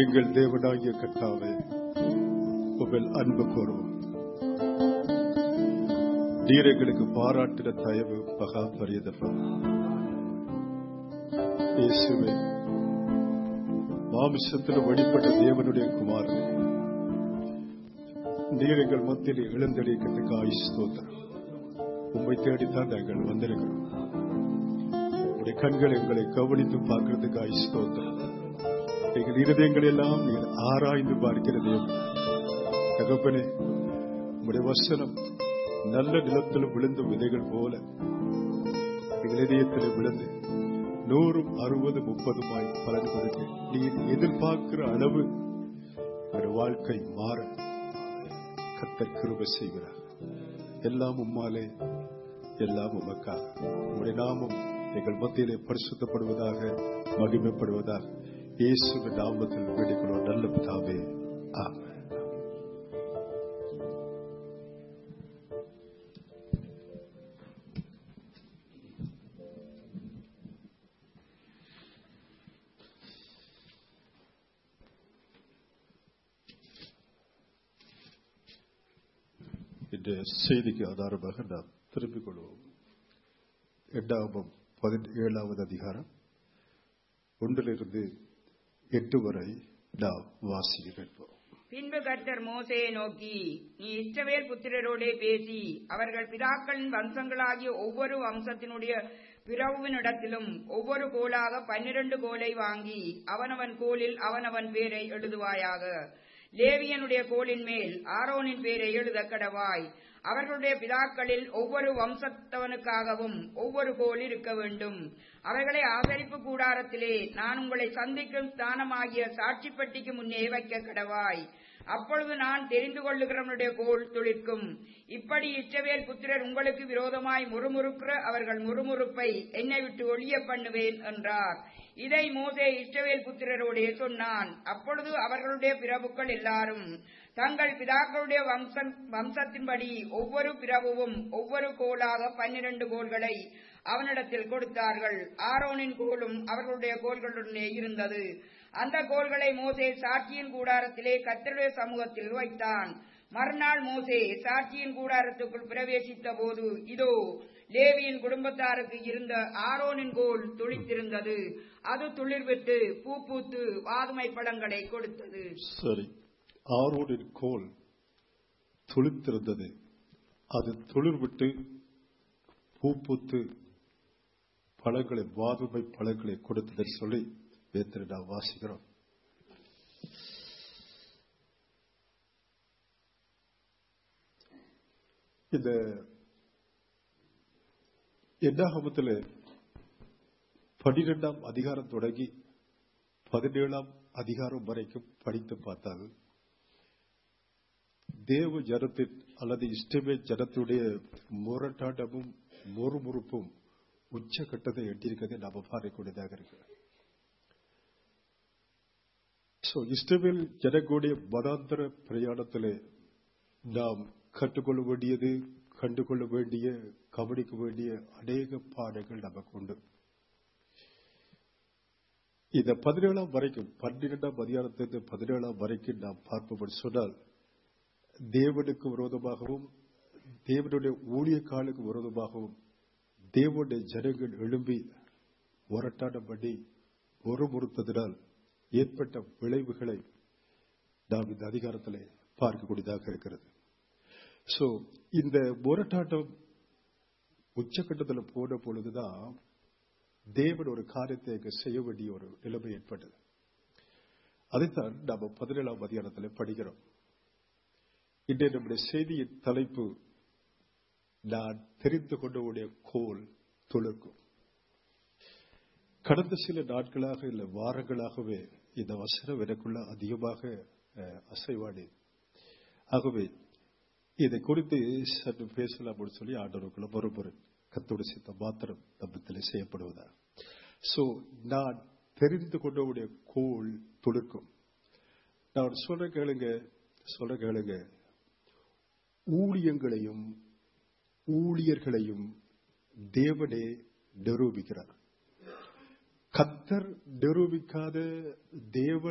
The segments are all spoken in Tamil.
எங்கள் தேவனாகிய கர்த்தாவே உங்கள் அன்பு கூறுவோம் நீர் எங்களுக்கு பாராட்டின தயவு மகா பரியதப்பா இயேசுவே மாமிசத்தில் வெளிப்பட்ட தேவனுடைய குமாரனே நீர் எங்கள் மத்தியில் இழந்தடிக்கிறதுக்கு ஆயுஸ்தோத்திரம் உண்மை தேடித்தான் நாங்கள் வந்திருக்கிறோம் உடைய கண்கள் எங்களை கவனித்து பார்க்கிறதுக்கு ஆயுஸ்தோத்திரம் எங்கள் இருதயங்கள் எல்லாம் நீர் ஆராய்ந்து பார்க்கிறதே தகப்பனே உடைய வசனம் நல்ல நிலத்தில் விழுந்த விதைகள் போல எங்கள் இதயத்தில் விழுந்து நூறும் அறுபது முப்பதுமாய் பலன் கொடுத்து நீர் எதிர்பார்க்கிற அளவு எங்கள் வாழ்க்கை மாற கத்தர் கிருப செய்கிறார் எல்லாம் உம்மாலே எல்லாம் உமக்காக உங்களுடைய நாமம் எங்கள் மத்தியிலே பரிசுத்தப்படுவதாக மகிமைப்படுவதாக இயேசுவின் நாமத்தில் வேண்டிக்கொள்வோம் நல்ல பிதாவே ஆமென் இந்த செய்திக்கு ஆதாரமாக நாம் திரும்பிக் கொள்வோம் எட்டாம் பதினேழாவது அதிகாரம் ஒன்றிலிருந்து எட்டு வரை நாம் வாசிக்க கேட்போம் பின்பு கர்த்தர் மோசேயை நோக்கி நீ இஸ்ரவேல் புத்திரரோடே பேசி அவர்கள் பிதாக்களின் வம்சங்களாகிய ஒவ்வொரு வம்சத்தினுடைய பிறவுவினிடத்திலும் ஒவ்வொரு கோலாக பன்னிரண்டு கோலை வாங்கி அவனவன் கோலில் அவனவன் பேரை எழுதுவாயாக லேவியனுடைய கோலின் மேல் ஆரோனின் பேரை எழுத கடவாய் அவர்களுடைய பிதாக்களில் ஒவ்வொரு வம்சத்தவனுக்காகவும் ஒவ்வொரு கோல் இருக்க வேண்டும் அவர்களை ஆசரிப்பு கூடாரத்திலே நான் உங்களை சந்திக்கும் ஸ்தானமாகிய சாட்சிப்பட்டிக்கு முன்னே வைக்க கடவாய் அப்பொழுது நான் தெரிந்து கொள்ளுகிறவனுடைய கோல் துளிர்க்கும் இப்படி இச்சவேல் புத்திரர் உங்களுக்கு விரோதமாய் முறுமுறுக்கிற அவர்கள் முறுமுறுப்பை என்னை விட்டு ஒழிய பண்ணுவேன் என்றார் இதை மோசே இஸ்ரவேல் புத்திரரோடே சொன்னான் அப்பொழுது அவர்களுடைய பிரபுக்கள் எல்லாரும் தங்கள் பிதாக்களுடைய வம்சம் வம்சத்தின்படி ஒவ்வொரு பிரபுவும் ஒவ்வொரு கோலாக பன்னிரண்டு கோல்களை அவனிடத்தில் கொடுத்தார்கள் ஆரோனின் கோலும் அவர்களுடைய கோல்களுடனே இருந்தது அந்த கோல்களை மோசே சாட்சியின் கூடாரத்திலே கத்தருடைய சமூகத்தில் வைத்தான் மறுநாள் மோசே சாட்சியின் கூடாரத்துக்குள் பிரவேசித்த போது இதோ லேவியின் குடும்பத்தாருக்கு இருந்த ஆரோனின் கோல் துளித்திருந்தது அது துளிர்விட்டு பூ பூத்து வாதுமை பழங்களை கொடுத்தது சரி ஆரோனின் கோல் துளிர்த்திருந்தது அது துளிர்விட்டு பூப்பூத்து பழங்களை வாதுமை பழங்களை கொடுத்ததை சொல்லி வேத்திர நாம் வாசிக்கிறோம் இந்த எண்ணாகமத்தில் பனிரெண்டாம் அதிகாரம் தொடங்கி பதினேழாம் அதிகாரம் வரைக்கும் படித்து பார்த்தால் தேவ ஜனத்தின் அல்லது இஷ்டமே ஜனத்துடைய முரட்டாட்டமும் முறுமுறுப்பும் உச்சகட்டத்தை எட்டியிருக்கதை நாம் பார்க்கக்கூடியதாக இருக்கிறது சோ இஸ்ரவேல் ஜனங்களுடைய மதாந்தர பிரயாணத்திலே நாம் கற்றுக்கொள்ள வேண்டியது கண்டுகொள்ள வேண்டிய கவனிக்க வேண்டிய அநேக பாடங்கள் நமக்கு உண்டு இந்த பதினேழாம் வரைக்கும் பன்னிரெண்டாம் அதிகாரத்திலிருந்து பதினேழாம் வரைக்கும் நாம் பார்ப்போம் சொன்னால் தேவனுக்கு விரோதமாகவும் தேவனுடைய ஊழியக்காலுக்கு விரோதமாகவும் தேவனுடைய ஜனங்கள் எழும்பி போராட்டம் பண்ணி ஒருமுறுத்ததினால் ஏற்பட்ட விளைவுகளை நாம் இந்த அதிகாரத்தில் பார்க்கக்கூடியதாக இருக்கிறது சோ இந்த போராட்டம் உச்சக்கட்டத்தில் போன பொழுதுதான் தேவன் ஒரு காரியத்தை இங்க செய்ய வேண்டிய ஒரு நிலைமை ஏற்பட்டது அதைத்தான் நாம பதினேழாம் அதிகாரத்தில் படிக்கிறோம் இன்றைய நம்முடைய செய்தியின் தலைப்பு நான் தெரிந்து கொண்டவுடைய கோல் துளிர்க்கும் கடந்த சில நாட்களாக இல்ல வாரங்களாகவே இந்த வசனம் எனக்குள்ள அதிகமாக அசைவாடி ஆகவே இதை குறித்து சற்று பேசலாம் அப்படின்னு சொல்லி ஆண்டவருக்குள்ள மறுபுறம் கத்தோட சித்த மாத்திரம் நம்மத்தில் செய்யப்படுவதா சோ நான் தெரிந்து கொண்டவுடைய கோல் துளிர்க்கும் நான் சொல்ற கேளுங்க சொல்ற கேளுங்க ஊழியங்களையும் ஊழியர்களையும் தேவனே நிரூபிக்கிறார் கத்தர் நிரூபிக்காத தேவன்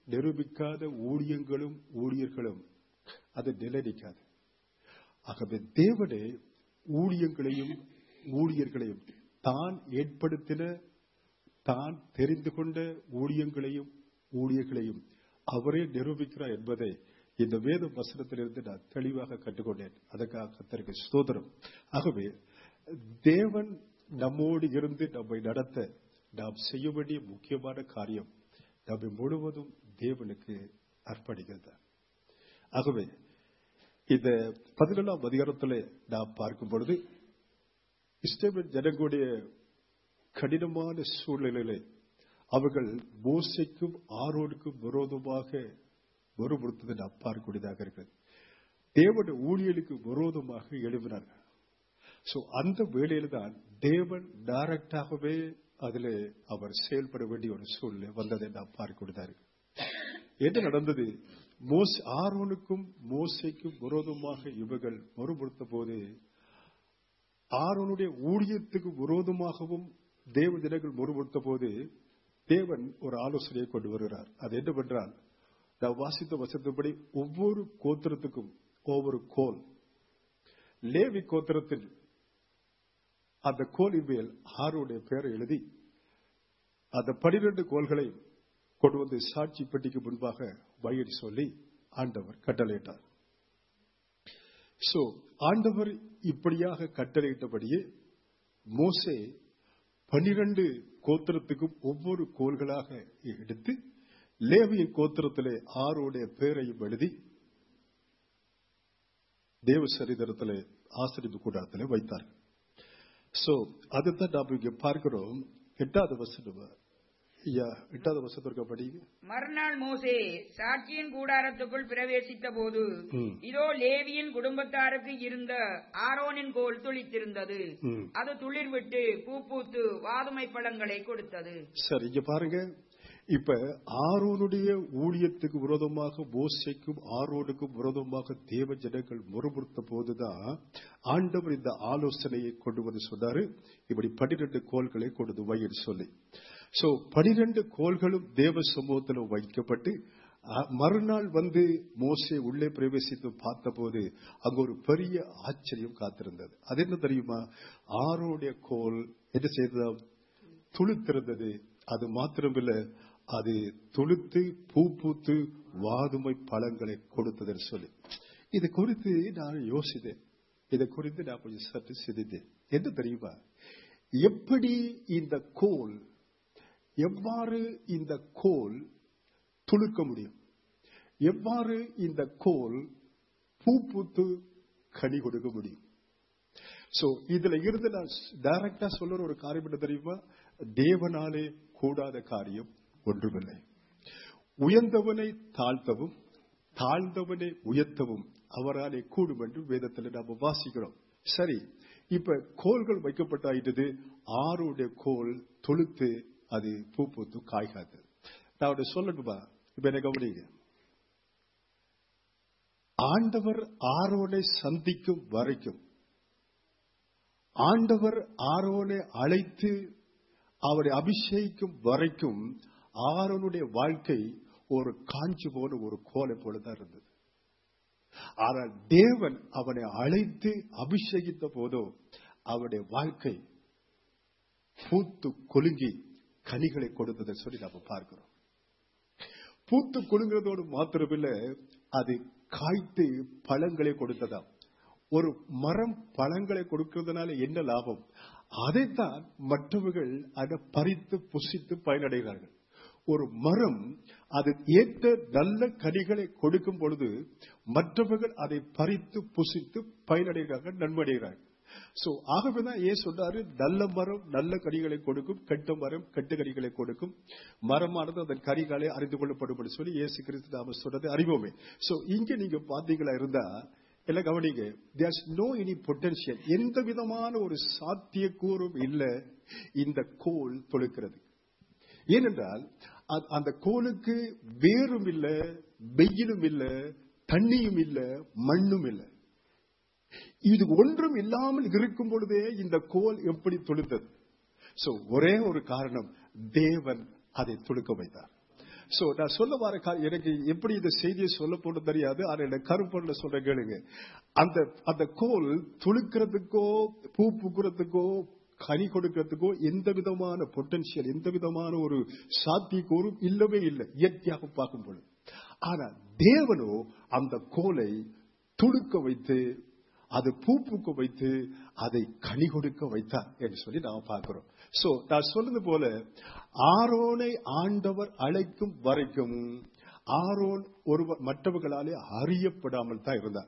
நிரூபிக்காத ஊழியங்களும் ஊழியர்களும் அது நிலைநிற்காது ஆகவே தேவனே ஊழியங்களையும் ஊழியர்களையும் தான் ஏற்படுத்தின தான் தெரிந்து கொண்ட ஊழியங்களையும் ஊழியர்களையும் அவரே நிரூபிக்கிறார் என்பதை இந்த வேத வசனத்திலிருந்து நான் தெளிவாக கற்றுக்கொண்டேன் அதற்காக கத்தருக்கு ஸ்தோத்திரம் ஆகவே தேவன் நம்மோடு இருந்து நம்மை நடத்த நாம் செய்ய வேண்டிய முக்கியமான காரியம் நம்மை முழுவதும் தேவனுக்கு அர்ப்பணிக்கிறது ஆகவே இந்த பதினேழாம் அதிகாரத்தில் நாம் பார்க்கும் பொழுது இஸ்ரேல் ஜனங்களுடைய கடினமான சூழ்நிலையிலே அவர்கள் மோசைக்கும் ஆரோனுக்கும் விரோதமாக முறுமுறுத்ததை நாம் பார்க்கக்கூடியதாக இருக்கிறது தேவன் ஊழியலுக்கு விரோதமாக எழுப்பினார்கள் சோ அந்த வேளையில தான் தேவன் டைரக்டாகவே அதில் அவர் செயல்பட வேண்டிய ஒரு சூழ்நிலை வந்ததை நாம் பார்க்கக்கூடியதாக இருக்கு என்ன நடந்தது மோஸ் ஆரோனுக்கும் மோசைக்கும் விரோதமாக இவர்கள் மறுபடுத்த போது ஆரோனுடைய ஊழியத்துக்கு விரோதமாகவும் தேவ தினங்கள் முறுமுறுத்த போது தேவன் ஒரு ஆலோசனையை கொண்டு வருகிறார் அது என்னவென்றால் நான் வாசித்த வசத்தபடி ஒவ்வொரு கோத்திரத்துக்கும் ஒவ்வொரு கோல் லேவி கோத்திரத்தில் அந்த கோலின் மேல் ஆரோடைய பெயரை எழுதி அந்த பனிரெண்டு கோல்களை கொண்டு வந்து சாட்சி பெட்டிக்கு முன்பாக வயிறு சொல்லி ஆண்டவர் கட்டளையிட்டார் சோ ஆண்டவர் இப்படியாக கட்டளையிட்டபடியே மோசே பனிரெண்டு கோத்திரத்துக்கும் ஒவ்வொரு கோள்களாக எடுத்து லேவியின் கோத்திரத்திலே ஆரோடைய பெயரையும் எழுதி தேவ சரிதரத்திலே ஆசிரியப்பு கூடாரத்திலே வைத்தார் சோ அதுதான் நாம் இங்க பார்க்கிறோம் எட்டாவது வசனம் ஐயா எட்டாவது வசத்திற்கு படிங்க மறுநாள் மோசே சாட்சியின் கூடாரத்துக்குள் பிரவேசித்த போது ம். இதோ லேவியின் குடும்பத்தாருக்கு இருந்த ஆரோனின் கோல் துளித்திருந்தது ம். அது துளிர் விட்டு பூ பூத்து வாதுமை பழங்களை கொடுத்தது சரி இங்க பாருங்க இப்ப ஆரோனுடைய ஊழியத்துக்கு விரோதமாக மோசைக்கும் ஆரோனுக்கும் விரோதமாக தேவ ஜனங்கள் முறுமுறுத்த போதுதான் ஆண்டவர் இந்த ஆலோசனையை கொண்டு வந்து சொன்னாரு இப்படி பன்னிரண்டு கோள்களை கொண்டு வைன்னு சொல்லி சோ பனிரெண்டு கோள்களும் தேவ சமூகத்தில் வைக்கப்பட்டு அ- மறுநாள் வந்து மோசே உள்ளே பிரவேசித்து பார்த்தபோது அங்க ஒரு பெரிய ஆச்சரியம் காத்திருந்தது அது என்ன தெரியுமா ஆரோடைய கோல் என்ன செய்ததா துளுத்திருந்தது அது மாத்திரமில்ல அது துளுத்து பூ பூத்து வாதுமை பழங்களை கொடுத்ததுன்னு சொல்லி இது குறித்து நான் யோசித்தேன் இதை குறித்து நான் கொஞ்சம் சற்று சிந்தித்தேன் என்ன தெரியுமா எப்படி இந்த கோல் எவ்வாறு இந்த கோல் துளுக்க முடியும் எவ்வாறு இந்த கோல் பூ பூத்து கனி கொடுக்க முடியும் சோ இதுல இருந்து நான் டைரக்டா சொல்ற ஒரு காரியம் என்ன தெரியுமா தேவனாலே கூடாத காரியம் ஒன்றுமில்லை உயர்ந்தவனை தாழ்த்தவும் தாழ்ந்தவனை உயர்த்தவும் அவராலே கூடும் என்று வேதத்தில் நாம வாசிக்கிறோம் சரி இப்ப கோல்கள் வைக்கப்பட்டாயிட்டது ஆறுடைய கோல் தொழுத்து அது பூ பூத்து காய்காது நான் ஒன்று சொல்லட்டுமா இப்ப என்ன கவனிங்க ஆண்டவர் ஆரோனை சந்திக்கும் வரைக்கும் ஆண்டவர் ஆரோனை அழைத்து அவரை அபிஷேகிக்கும் வரைக்கும் ஆரோனுடைய வாழ்க்கை ஒரு காஞ்சி போன ஒரு கோலை போலதான் இருந்தது ஆனால் தேவன் அவனை அழைத்து அபிஷேகித்த போதோ அவனுடைய வாழ்க்கை பூத்து கொலுங்கி கனிகளை கொடுத்ததை சொல்லி நாம பார்க்கிறோம் பூத்து குலுங்குறதோடு மாத்திரமில்லை அது காய்த்து பழங்களை கொடுத்ததாம் ஒரு மரம் பழங்களை கொடுக்கிறதுனால என்ன லாபம் அதைத்தான் மற்றவர்கள் அதை பறித்து புசித்து பயனடைகிறார்கள் ஒரு மரம் அது ஏற்ற நல்ல கனிகளை கொடுக்கும் பொழுது மற்றவர்கள் அதை பறித்து புசித்து பயனடைகிறார்கள் நன்மடைகிறார்கள் சோ ஆகவேதான் ஏன் சொன்னாரு நல்ல மரம் நல்ல கனிகளை கொடுக்கும் கெட்ட மரம் கெட்ட கனிகளை கொடுக்கும் மரமானது அதன் கனிகளை அறிந்து கொள்ளப்படும் சொல்லி இயேசு கிறிஸ்து நாம சொன்னதை அறிவோமே சோ இங்க நீங்க பாத்தீங்களா இருந்தா எல்லாம் கவனிங்க தேர்ஸ் நோ எனி பொட்டன்ஷியல் எந்த விதமான ஒரு சாத்தியக்கூறும் இல்ல இந்த கோல் தொழுக்கிறது ஏனென்றால் அ- அந்த கோலுக்கு வேரும் இல்ல வெயிலும் இல்ல தண்ணியும் இல்ல மண்ணும் இல்ல இது ஒன்றும் இல்லாமல் இருக்கும் பொழுதே இந்த கோல் எப்படி தொழுத்தது சோ ஒரே ஒரு காரணம் தேவன் அதை துளுக்க வைத்தார் சோ நான் சொல்ல வர கா- எனக்கு எப்படி இந்த செய்தியை சொல்ல போன தெரியாது ஆனா எனக்கு கருப்பொருள் சொல்ற கேளுங்க அந்த அந்த கோல் துளுக்கிறதுக்கோ பூ பூக்கிறதுக்கோ கனி கொடுக்கிறதுக்கோ எந்த விதமான பொட்டன்ஷியல் எந்த விதமான ஒரு சாத்தியக்கூறும் இல்லவே இல்லை இயற்கையாக பார்க்கும் பொழுது ஆனா தேவனோ அந்த கோலை துளுக்க வைத்து அது பூ பூக்க வைத்து அதை கனி கொடுக்க வைத்தார் என்று சொல்லி நாம் பார்க்கிறோம் சோ நான் சொன்னது போல ஆரோனை ஆண்டவர் அழைக்கும் வரைக்கும் ஆரோன் ஒருவர் மற்றவர்களாலே அறியப்படாமல் தான் இருந்தார்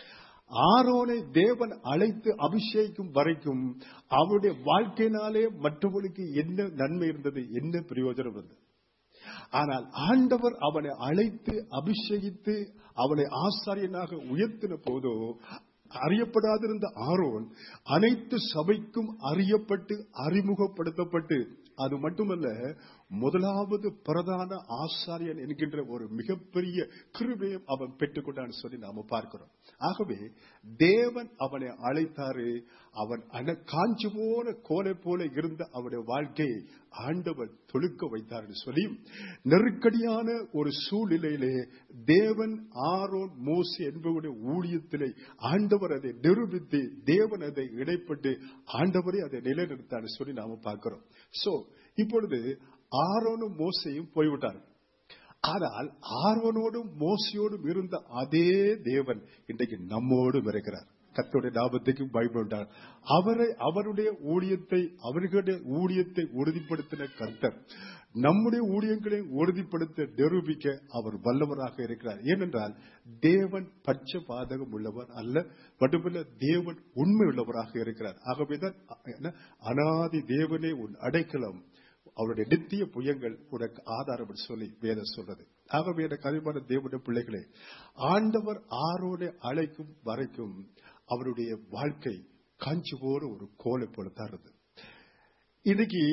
ஆரோனை தேவன் அழைத்து அபிஷேகிக்கும் வரைக்கும் அவருடைய வாழ்க்கையினாலே மற்றவர்களுக்கு என்ன நன்மை இருந்தது என்ன பிரயோஜனம் இருந்தது ஆனால் ஆண்டவர் அவனை அழைத்து அபிஷேகித்து அவனை ஆசாரியனாக உயர்த்தின போதோ அறியப்படாதிருந்த ஆரோன் அனைத்து சபைக்கும் அறியப்பட்டு அறிமுகப்படுத்தப்பட்டு அது மட்டுமல்ல முதலாவது பிரதான ஆசாரியன் என்கின்ற ஒரு மிகப்பெரிய கிருபையும் அவன் பெற்றுக்கொண்டான்னு சொல்லி நாம பார்க்கிறோம் ஆகவே தேவன் அவனை அழைத்தாரு அவன் அன காஞ்சி போன கோலை போல இருந்த அவனுடைய வாழ்க்கையை ஆண்டவர் தொழுக்க வைத்தார் என்று சொல்லி நெருக்கடியான ஒரு சூழ்நிலையிலே தேவன் ஆரோன் மோசி என்பவருடைய ஊழியத்திலே ஆண்டவர் அதை நிரூபித்து தேவன் அதை இடைப்பட்டு ஆண்டவரே அதை நிலைநிறுத்தார் சொல்லி நாம பார்க்கிறோம் சோ இப்பொழுது ஆரோனும் மோசையும் போய்விட்டார்கள் ஆனால் ஆர்வனோடும் மோசையோடும் இருந்த அதே தேவன் இன்றைக்கு நம்மோடும் இருக்கிறார் கத்தோடைய லாபத்துக்கு பயப்பட்டார் அவரை அவருடைய ஊழியத்தை அவர்களுடைய ஊழியத்தை உறுதிப்படுத்தின கர்த்தர் நம்முடைய ஊழியங்களை உறுதிப்படுத்த நிரூபிக்க அவர் வல்லவராக இருக்கிறார் ஏனென்றால் தேவன் பட்ச பாதகம் உள்ளவர் அல்ல மட்டுமல்ல தேவன் உண்மை உள்ளவராக இருக்கிறார் ஆகவேதான் என்ன, அனாதி தேவனே உன் அடைக்கலம் அவருடைய நித்திய புயங்கள் உனக்கு ஆதாரம் என்று சொல்லி வேதம் சொல்றது ஆகவே எனக்கு அதிகமான தேவனுடைய பிள்ளைகளே ஆண்டவர் ஆரோனை அழைக்கும் வரைக்கும் அவருடைய வாழ்க்கை காஞ்சி போற ஒரு கோலை போல தான் இருந்தது இன்னைக்கு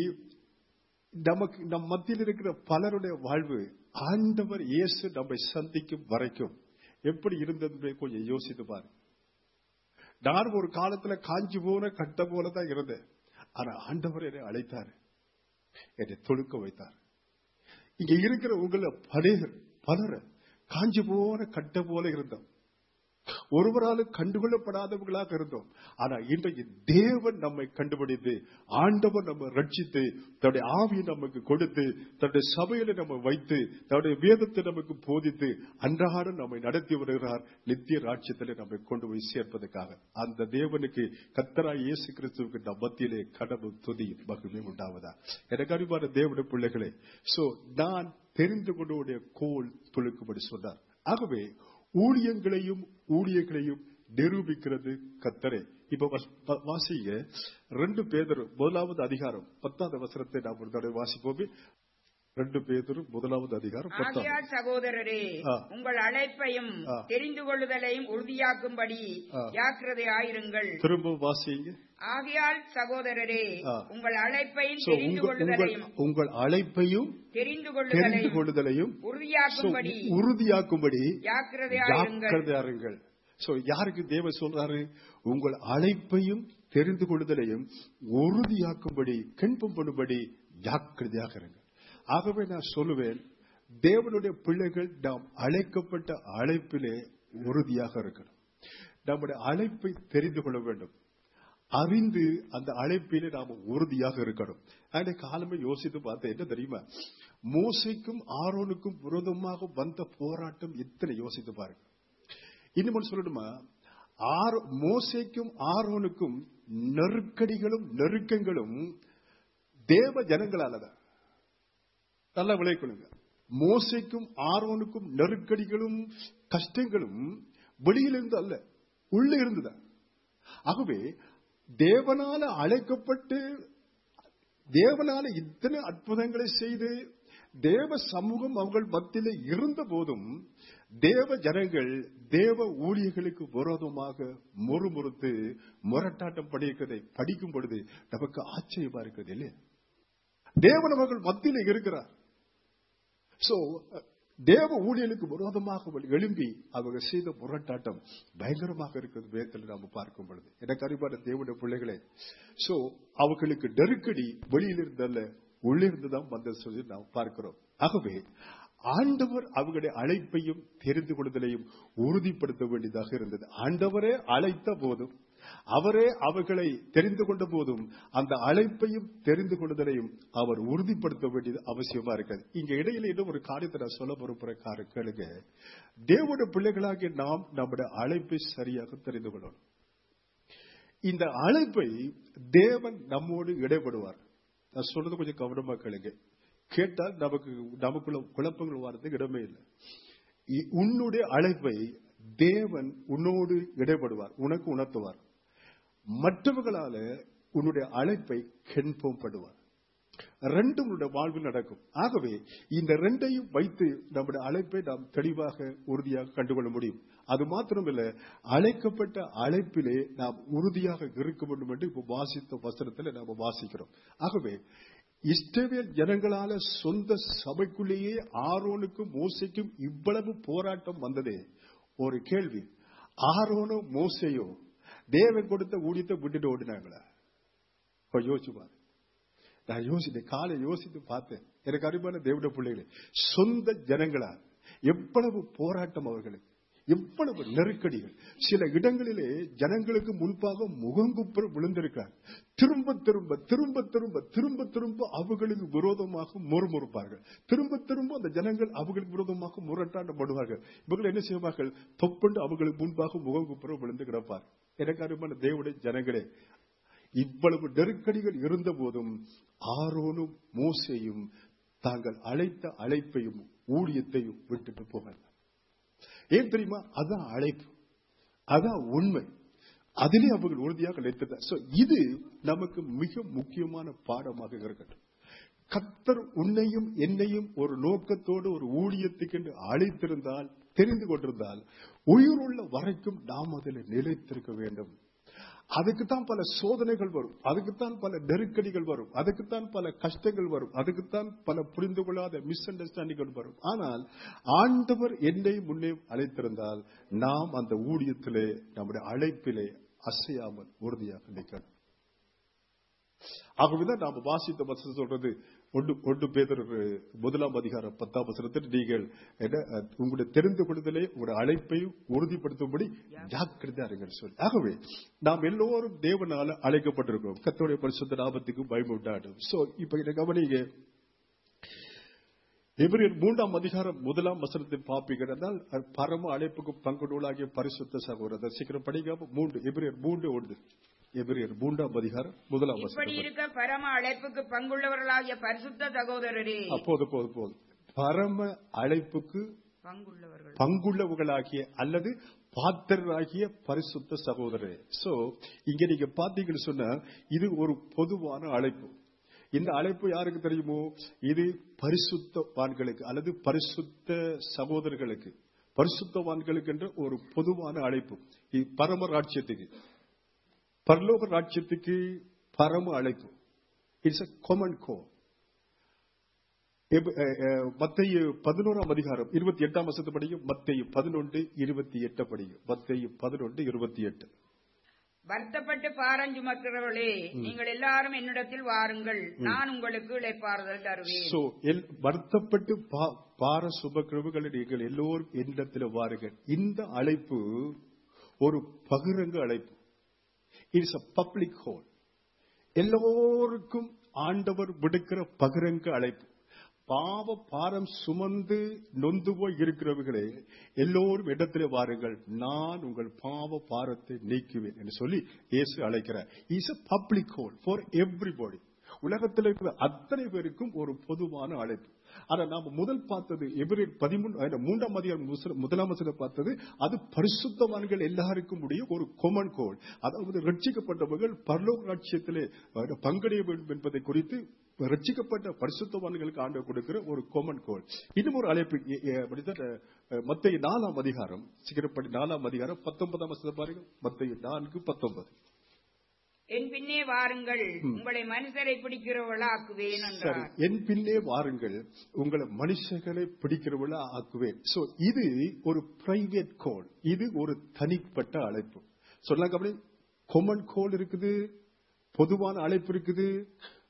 நமக்கு நம் மத்தியில் இருக்கிற பலருடைய வாழ்வு ஆண்டவர் இயேசு நம்மை சந்திக்கும் வரைக்கும் எப்படி இருந்தது என்பதை கொஞ்சம் யோசித்து பாருங்க நான் ஒரு காலத்துல காஞ்சி போன கட்ட போல தான் இருந்தேன் ஆனா ஆண்டவர் என்னை அழைத்தாரு என்னை தொழுக்க வைத்தார் இங்க இருக்கிற உங்கள பலேர் பலர் காஞ்சி போன கட்ட போல இருந்தோம் ஒருவராலும் கண்டுகொள்ளப்படாதவர்களாக இருந்தோம் ஆனா இன்றைக்கு தேவன் நம்மை கண்டுபிடித்து ஆண்டவர் நம்ம ரட்சித்து தன்னுடைய ஆவியை நமக்கு கொடுத்து தன்னுடைய சபையில நம்ம வைத்து தன்னுடைய வேதத்தை நமக்கு போதித்து அன்றாடம் நம்மை நடத்தி வருகிறார் நித்திய ராட்சியத்திலே நம்மை கொண்டு போய் சேர்ப்பதற்காக அந்த தேவனுக்கு கத்தராய் இயேசு கிறிஸ்துவுக்கு நம் மத்தியிலே கடவுள் துதி மகிமை உண்டாவதா எனக்கு அறிவான தேவனுடைய பிள்ளைகளே சோ நான் தெரிந்து கொண்டவுடைய கோல் துளுக்கும்படி சொன்னார் ஆகவே ஊழியங்களையும் ஊழியங்களையும் நிரூபிக்கிறது கத்தரே இப்ப வஸ்- வ- வாசிங்க ரெண்டு பேதர் முதலாவது அதிகாரம் பத்தாவது வசனத்தை நாம் ஒரு தடவை வாசிப்போமே ரெண்டு பேதரும் முதலாவது அதிகாரம் பத்தாவது ஆகையால் சகோதரரே ஆ. உங்கள் அழைப்பையும் ஆ. தெரிந்து கொள்ளுதலையும் உறுதியாக்கும்படி ஆ. ஜாக்கிரதையாயிருங்கள் திரும்ப வாசிங்க ஆகையால் சகோதரரே ஆ. உங்கள் அழைப்பையும் So, தெரிந்து உங்கள் உங்கள் கொள்ளுதலையும் உங்கள் அழைப்பையும் தெரிந்து தெரிந்து கொள்ளுதலையும் கொள்ளுதலையும் so, உறுதியாக்கும்படி உறுதியாக்கும்படி ஜாக்கிரதையாயிருங்கள் ஜாக்கிரதையாருங்கள் சோ யாருக்கு தேவன் சொல்றாரு உங்கள் அழைப்பையும் தெரிந்து கொள்ளுதலையும் உறுதியாக்கும்படி கண்பம் பண்ணும்படி ஜாக்கிரதையாக இருங்கள் ஆகவே நான் சொல்லுவேன் தேவனுடைய பிள்ளைகள் நாம் அழைக்கப்பட்ட அழைப்பிலே உறுதியாக இருக்கணும் நம்முடைய அழைப்பை தெரிந்து கொள்ள வேண்டும் அறிந்து அந்த அழைப்பிலே நாம உறுதியாக இருக்கணும் அன்றைக்கு காலமே யோசித்து பார்த்தேன் என்ன தெரியுமா மோசைக்கும் ஆரோனுக்கும் விரோதமாக வந்த போராட்டம் எத்தனை யோசித்து பாருங்க இன்னும் சொல்லணுமா ஆரோ- மோசேக்கும் ஆரோனுக்கும் நெருக்கடிகளும் நெருக்கங்களும் தேவ ஜனங்களாலதான் நல்லா விளைக்கணுங்க மோசைக்கும் ஆரோனுக்கும் நெருக்கடிகளும் கஷ்டங்களும் வெளியிலிருந்து அல்ல உள்ளே இருந்துதான் ஆகவே தேவனால அழைக்கப்பட்டு தேவனால இத்தனை அற்புதங்களை செய்து தேவ சமூகம் அவர்கள் மத்தியிலே இருந்த போதும் தேவ ஜனங்கள் தேவ ஊழியர்களுக்கு விரோதமாக முறுமுறுத்து முரட்டாட்டம் படிக்கிறதை படிக்கும் பொழுது நமக்கு ஆச்சரியமா இருக்கிறது இல்லையா தேவன் அவர்கள் மத்தியிலே இருக்கிறார் சோ தேவ ஊழியலுக்கு விரோதமாக அவள் எழும்பி அவங்க செய்த முரட்டாட்டம் பயங்கரமாக இருக்கிறது வேதத்தில் நாம பார்க்கும் பொழுது எனக்கு அறிவான தேவனுடைய பிள்ளைகளே சோ அவர்களுக்கு நெருக்கடி வெளியிலிருந்து அல்ல உள்ளிருந்து தான் வந்த சொல்லி நாம் பார்க்கிறோம் ஆகவே ஆண்டவர் அவர்களுடைய அழைப்பையும் தெரிந்து கொள்வதையும் உறுதிப்படுத்த வேண்டியதாக இருந்தது ஆண்டவரே அழைத்த போதும் அவரே அவர்களை தெரிந்து கொண்ட போதும் அந்த அழைப்பையும் தெரிந்து கொள்வதையும் அவர் உறுதிப்படுத்த வேண்டியது அவசியமா இருக்கிறது இங்க இடையில இன்னும் ஒரு காரியத்தை நான் சொல்ல போற கார கேளுங்க தேவனுடைய பிள்ளைகளாகிய நாம் நம்முடைய அழைப்பை சரியாக தெரிந்து கொள்ளணும் இந்த அழைப்பை தேவன் நம்மோடு இடைபடுவார் நான் சொல்றது கொஞ்சம் கவனமா கேளுங்க கேட்டால் நமக்கு நமக்குள்ள குழப்பங்கள் வர்றதுக்கு இடமே இல்லை இ- உன்னுடைய அழைப்பை தேவன் உன்னோடு இடைபடுவார் உனக்கு உணர்த்துவார் மற்றவர்களால உன்னுடைய அழைப்பை கென்போம் படுவார் ரெண்டும் உன்னுடைய வாழ்வில் நடக்கும் ஆகவே இந்த ரெண்டையும் வைத்து நம்முடைய அழைப்பை நாம் தெளிவாக உறுதியாக கண்டுகொள்ள முடியும் அது மாத்திரமல்ல அழைக்கப்பட்ட அழைப்பிலே நாம் உறுதியாக இருக்க வேண்டும் என்று இப்ப வாசித்த வசனத்தில் நாம் வாசிக்கிறோம் ஆகவே இஸ்ரவேல் ஜனங்களால சொந்த சபைக்குள்ளேயே ஆரோனுக்கும் மோசைக்கும் இவ்வளவு போராட்டம் வந்ததே ஒரு கேள்வி ஆரோனோ மோசையோ தேவன் கொடுத்த ஊழியத்தை விட்டுட்டு ஓடினாங்களா இப்ப யோசிச்சு பாரு நான் யோசித்தேன் காலை யோசித்து பார்த்தேன் எனக்கு அருமையான தேவட பிள்ளைகளே சொந்த ஜனங்களா எவ்வளவு போராட்டம் அவர்களுக்கு எவ்வளவு நெருக்கடிகள் சில இடங்களிலே ஜனங்களுக்கு முன்பாக முகங்குப்புற விழுந்திருக்கிறார் திரும்ப திரும்ப திரும்ப திரும்ப திரும்ப திரும்ப அவர்களுக்கு விரோதமாக முறுமுறுப்பார்கள் திரும்ப திரும்ப அந்த ஜனங்கள் அவர்களுக்கு விரோதமாக முரட்டாண்டப்படுவார்கள் இவர்கள் என்ன செய்வார்கள் தொப்புண்டு அவர்களுக்கு முன்பாக முகங்குப்புற விழுந்து கிடப்பார் எனக்கு அருமையான தேவடைய ஜனங்களே இவ்வளவு நெருக்கடிகள் இருந்த போதும் ஆரோனும் மோசையும் தாங்கள் அழைத்த அழைப்பையும் ஊழியத்தையும் விட்டுட்டு போகல ஏன் தெரியுமா அதான் அழைப்பு அதான் உண்மை அதிலே அவர்கள் உறுதியாக நிறுத்த So, இது நமக்கு மிக முக்கியமான பாடமாக இருக்கட்டும் கத்தர் உன்னையும் என்னையும் ஒரு நோக்கத்தோடு ஒரு ஊழியத்துக்கு என்று அழைத்திருந்தால் தெரிந்து கொண்டிருந்தால் உயிருள்ள வரைக்கும் நாம் அதில் நிலைத்திருக்க வேண்டும் அதுக்குத்தான் பல சோதனைகள் வரும் அதுக்குத்தான் பல நெருக்கடிகள் வரும் அதுக்குத்தான் பல கஷ்டங்கள் வரும் அதுக்குத்தான் பல புரிந்து கொள்ளாத மிஸ் அண்டர்ஸ்டாண்டிங்கள் வரும் ஆனால் ஆண்டவர் என்னை முன்னே அழைத்திருந்தால் நாம் அந்த ஊழியத்திலே நம்முடைய அழைப்பிலே அசையாமல் உறுதியாக நிற்கணும் ஆகவேதான் நாம வாசித்த வசனம் சொல்றது ஒன்று ஒன்று பேதர் முதலாம் அதிகாரம் பத்தாம் வசனத்தில் நீங்கள் என்ன அஹ், உங்களுடைய தெரிந்து கொள்ளுதலே உங்களுடைய அழைப்பை உறுதிப்படுத்தும்படி ஜாக்கிரதையா இருங்கள் சொல்லி ஆகவே நாம் எல்லோரும் தேவனால அழைக்கப்பட்டிருக்கிறோம் கத்தோடைய பரிசுத்த நாமத்துக்கு பயம் உண்டாடும் சோ இப்ப இதை கவனிங்க எபிரியர் மூன்றாம் அதிகாரம் முதலாம் வசனத்தை பார்ப்பீங்கன்னா பரம அழைப்புக்கு பங்கு நூலாகிய பரிசுத்த சகோதரர் சீக்கிரம் படிக்காம மூன்று எபிரியர் மூன்று ஒன்று எபிரியர் மூன்றாம் அதிகாரம் முதலாம் இப்படி வசனம் இருக்க பரம அழைப்புக்கு பங்குள்ளவர்களாகிய பரிசுத்த சகோதரரே அப்போது போது போது பரம அழைப்புக்கு பங்குள்ளவர்கள் பங்குள்ளவர்களாகிய அல்லது பாத்திரராகிய பரிசுத்த சகோதரரே சோ இங்க நீங்க பாத்தீங்கன்னு சொன்னா இது ஒரு பொதுவான அழைப்பு இந்த அழைப்பு யாருக்கு தெரியுமோ இது பரிசுத்தவான்களுக்கு அல்லது பரிசுத்த சகோதரர்களுக்கு பரிசுத்தவான்களுக்கு என்ற ஒரு பொதுவான அழைப்பு இது பரம ராட்சியத்துக்கு பரலோக ராட்சியத்துக்கு பரம அழைப்பு இட்ஸ் அ காமன் கோ மத்திய பதினோராம் அதிகாரம் இருபத்தி எட்டாம் வருஷத்து படிக்கும் மத்திய பதினொன்று இருபத்தி எட்டு படிக்கும் மத்திய பதினொன்று இருபத்தி எட்டு வருத்தப்பட்டு பாரம் சுமக்கிறவர்களே நீங்கள் எல்லாரும் என்னிடத்தில் வாருங்கள் நான் உங்களுக்கு இளைப்பாறுதல் தருவேன் சோ எல்- வருத்தப்பட்டு பா- பார சுபக்கிரவுகளை நீங்கள் எல்லோரும் என்னிடத்தில் வாருங்கள் இந்த அழைப்பு ஒரு பகிரங்க அழைப்பு இட்ஸ் அ பப்ளிக் ஹோல் எல்லோருக்கும் ஆண்டவர் விடுக்கிற பகிரங்க அழைப்பு பாவ பாரம் சுமந்து நொந்து போய் இருக்கிறவர்களே எல்லோரும் இடத்திலே வாருங்கள் நான் உங்கள் பாவ பாரத்தை நீக்குவேன் என்று சொல்லி இயேசு அழைக்கிறார் is a public hall for everybody உலகத்தில் இருக்கிற அத்தனை பேருக்கும் ஒரு பொதுவான அழைப்பு ஆனா நாம முதல் பார்த்தது எபிரேர் பதிமூணு மூன்றாம் அதிகாரம் முச- முதலாம் வசனம் பார்த்தது அது பரிசுத்தவான்கள் எல்லாருக்கும் உடைய ஒரு கொமன் கோல் அதாவது ரட்சிக்கப்பட்டவர்கள் பரலோக ராட்சியத்திலே அஹ், பங்கடைய வேண்டும் என்பதை குறித்து ரட்சிக்கப்பட்ட பரிசுத்தவான்களுக்கு ஆண்டு கொடுக்கிற ஒரு கொமன் கோல் இன்னும் ஒரு அழைப்பு எ- எ- அப்படித்தான், அஹ், மத்தேயு நாலாம் அதிகாரம் சிகரப்படி நாலாம் அதிகாரம் பத்தொன்பதாம் வசனம் பாருங்க மத்திய நான்கு பத்தொன்பது என் பின்னே வாருங்கள் உங்களை மனுஷரை பிடிக்கிறவர்களாக்குவேன் சரி என்றார் என் பின்னே வாருங்கள் உங்களை மனுஷர்களை பிடிக்கிறவளா ஆக்குவேன் சோ இது ஒரு பிரைவேட் கோல் இது ஒரு தனிப்பட்ட அழைப்பு சொன்னாங்க அப்படி கொமன் கோல் இருக்குது பொதுவான அழைப்பு இருக்குது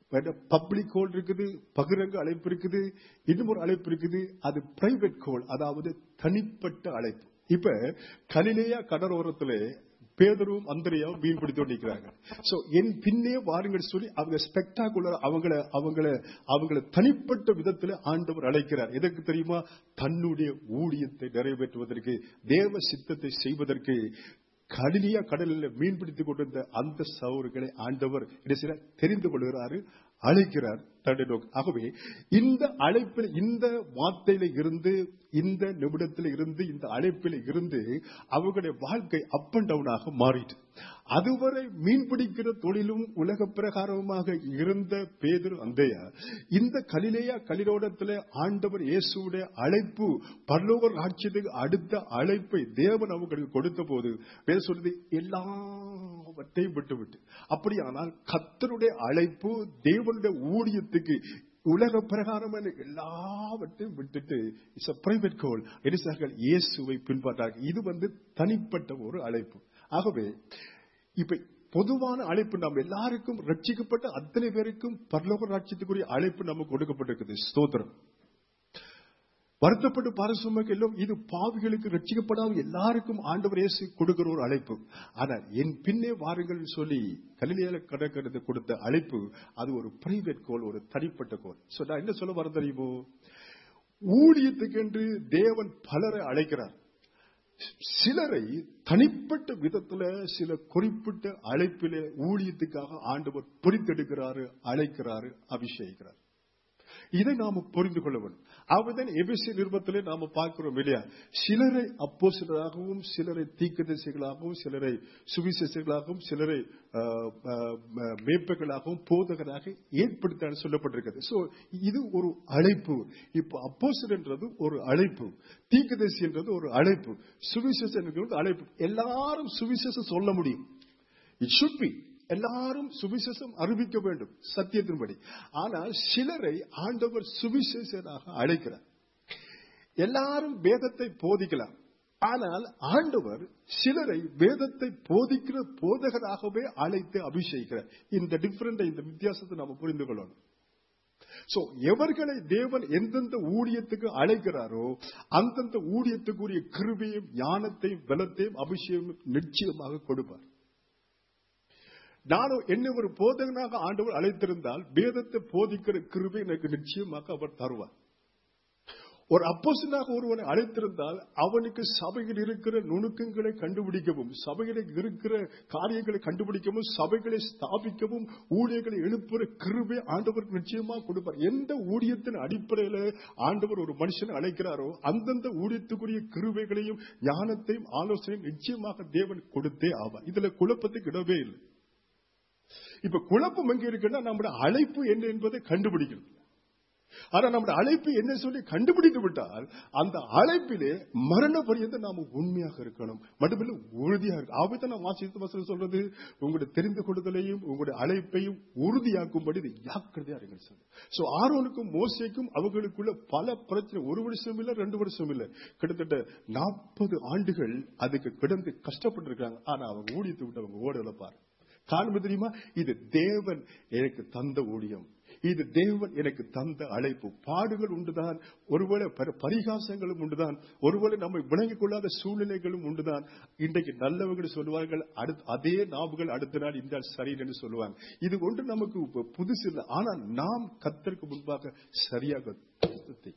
பப்ளிக் கோல் இருக்குது பகிரங்க அழைப்பு இருக்குது இன்னும் ஒரு அழைப்பு இருக்குது அது பிரைவேட் கோல் அதாவது தனிப்பட்ட அழைப்பு இப்ப கலிலேயா கடலோரத்துல பேதரும் அந்தரையாவும் மீன் பிடித்து கொண்டிருக்கிறாங்க சோ என் பின்னே வாருங்கள் சொல்லி அவங்க ஸ்பெக்டாகுலர் அவங்கள அவங்கள அவங்கள தனிப்பட்ட விதத்துல ஆண்டவர் அழைக்கிறார் எதற்கு தெரியுமா தன்னுடைய ஊழியத்தை நிறைவேற்றுவதற்கு தேவ சித்தத்தை செய்வதற்கு கடினியா கடலில் மீன் பிடித்துக் கொண்டிருந்த அந்த சவுறுகளை ஆண்டவர் என்ன செய்றார்? தெரிந்து கொள்கிறாரு அழைக்கிறார் தன்னுடைய நோக்கம் ஆகவே இந்த அழைப்பில் இந்த வார்த்தையில இருந்து இந்த நிமிடத்தில் இருந்து இந்த அழைப்பில் இருந்து அவர்களுடைய வாழ்க்கை அப் அண்ட் டவுனாக மாறிட்டு அதுவரை மீன் பிடிக்கிற தொழிலும் உலக பிரகாரமாக இருந்த பேதர் அந்தையா இந்த கலிலேயா கலிரோடத்தில் ஆண்டவர் இயேசுடைய அழைப்பு பரலோக ராட்சியத்துக்கு அடுத்த அழைப்பை தேவன் அவங்களுக்கு கொடுத்த போது பேர் சொல்றது எல்லாவற்றையும் விட்டுவிட்டு அப்படியானால் கத்தருடைய அழைப்பு தேவனுடைய ஊழியத்துக்கு உலக பிரகாரமான எல்லாவற்றையும் விட்டுட்டு இட்ஸ் பிரைவேட் கோல் எரிசார்கள் இயேசுவை பின்பற்றார்கள் இது வந்து தனிப்பட்ட ஒரு அழைப்பு ஆகவே இப்ப பொதுவான அழைப்பு நம்ம எல்லாருக்கும் ரட்சிக்கப்பட்ட அத்தனை பேருக்கும் பரலோக ராட்சியத்துக்குரிய அழைப்பு நமக்கு கொடுக்கப்பட்டிருக்குது ஸ்தோத்திரம் வருத்தப்பட்டு பாரசுமக்கு எல்லாம் இது பாவிகளுக்கு ரட்சிக்கப்படாத எல்லாருக்கும் ஆண்டவர் இயேசு கொடுக்கிற ஒரு அழைப்பு ஆனால் என் பின்னே வாருங்கள் சொல்லி கலிலியால கடற்கரை கொடுத்த அழைப்பு அது ஒரு பிரைவேட் கோல் ஒரு தனிப்பட்ட கோல் சோ நான் என்ன சொல்ல வர தெரியுமோ ஊழியத்துக்கென்று தேவன் பலரை அழைக்கிறார் சிலரை தனிப்பட்ட விதத்துல சில குறிப்பிட்ட அழைப்பிலே ஊழியத்துக்காக ஆண்டவர் பிரித்தெடுக்கிறாரு அழைக்கிறாரு அபிஷேகிக்கிறார் இதை நாம புரிந்து கொள்ள வேண்டும் அவர்தான் எபிசி நிருபத்திலே நாம பார்க்கிறோம் இல்லையா சிலரை அப்போசிலராகவும் சிலரை தீக்கதரிசிகளாகவும் சிலரை சுவிசேஷங்களாகவும் சிலரை ஆஹ், ஆஹ், மேய்ப்பர்களாகவும் போதகராக ஏற்படுத்த சொல்லப்பட்டிருக்கிறது சோ இது ஒரு அழைப்பு இப்போ அப்போசில் என்றது ஒரு அழைப்பு தீக்கதரிசி என்றது ஒரு அழைப்பு சுவிசேஷம் என்கிறது அழைப்பு எல்லாரும் சுவிசேஷம் சொல்ல முடியும் இட் ஷுட் பி எல்லாரும் சுவிசேஷம் அறிவிக்க வேண்டும் சத்தியத்தின்படி ஆனால் சிலரை ஆண்டவர் சுவிசேஷராக அழைக்கிறார் எல்லாரும் வேதத்தை போதிக்கலாம் ஆனால் ஆண்டவர் சிலரை வேதத்தை போதிக்கிற போதகராகவே அழைத்து அபிஷேகிக்கிறார் இந்த டிஃபரெண்ட் இந்த வித்தியாசத்தை நாம புரிந்து கொள்ளணும் சோ எவர்களை தேவன் எந்தெந்த ஊழியத்துக்கு அழைக்கிறாரோ அந்தந்த ஊழியத்துக்குரிய கிருபையும் ஞானத்தையும் பலத்தையும் அபிஷேகம் நிச்சயமாக கொடுப்பார் நானும் என்னை ஒரு போதகனாக ஆண்டவர் அழைத்திருந்தால் வேதத்தை போதிக்கிற கிருபை எனக்கு நிச்சயமாக அவர் தருவார் ஒரு அப்போசனாக ஒருவனை அழைத்திருந்தால் அவனுக்கு சபையில் இருக்கிற நுணுக்கங்களை கண்டுபிடிக்கவும் சபையில் இருக்கிற காரியங்களை கண்டுபிடிக்கவும் சபைகளை ஸ்தாபிக்கவும் ஊழியர்களை எழுப்புற கிருபை ஆண்டவர் நிச்சயமாக கொடுப்பார் எந்த ஊழியத்தின் அடிப்படையில ஆண்டவர் ஒரு மனுஷனை அழைக்கிறாரோ அந்தந்த ஊழியத்துக்குரிய கிருபைகளையும் ஞானத்தையும் ஆலோசனையும் நிச்சயமாக தேவன் கொடுத்தே ஆவார் இதுல குழப்பத்துக்கு இடமே இல்லை இப்ப குழப்பம் எங்க இருக்குன்னா நம்முடைய அழைப்பு என்ன என்பதை கண்டுபிடிக்கிறது ஆனா நம்முடைய அழைப்பு என்ன சொல்லி கண்டுபிடித்து விட்டால் அந்த அழைப்பிலே மரண பரியந்த நாம உண்மையாக இருக்கணும் மட்டுமில்ல உறுதியாக இருக்கு ஆபத்தை நான் வாசித்த வசனம் சொல்றது உங்களுடைய தெரிந்து கொள்ளுதலையும் உங்களுடைய அழைப்பையும் உறுதியாக்கும்படி இது ஜாக்கிரதையா இருங்க சொல்லு சோ ஆரோனுக்கும் மோசைக்கும் அவங்களுக்குள்ள பல பிரச்சனை ஒரு வருஷம் இல்ல ரெண்டு வருஷம் இல்ல கிட்டத்தட்ட நாற்பது ஆண்டுகள் அதுக்கு கிடந்து கஷ்டப்பட்டு இருக்காங்க ஆனா அவங்க ஊழியத்தை விட்டு அவங்க ஓட இழப்பாரு காரணம் தெரியுமா இது தேவன் எனக்கு தந்த ஊழியம் இது தேவன் எனக்கு தந்த அழைப்பு பாடுகள் உண்டுதான் ஒருவேளை பர- பரிகாசங்களும் உண்டுதான் ஒருவேளை நம்மை விளங்கிக் கொள்ளாத சூழ்நிலைகளும் உண்டுதான் இன்றைக்கு நல்லவர்கள் சொல்லுவார்கள் அடுத்த அதே நாவுகள் அடுத்த நாள் இந்த நாள் சரியில்லைன்னு சொல்லுவாங்க இது ஒன்று நமக்கு இப்ப புதுசு இல்லை ஆனால் நாம் கத்தருக்கு முன்பாக சரியாக திருத்தத்தை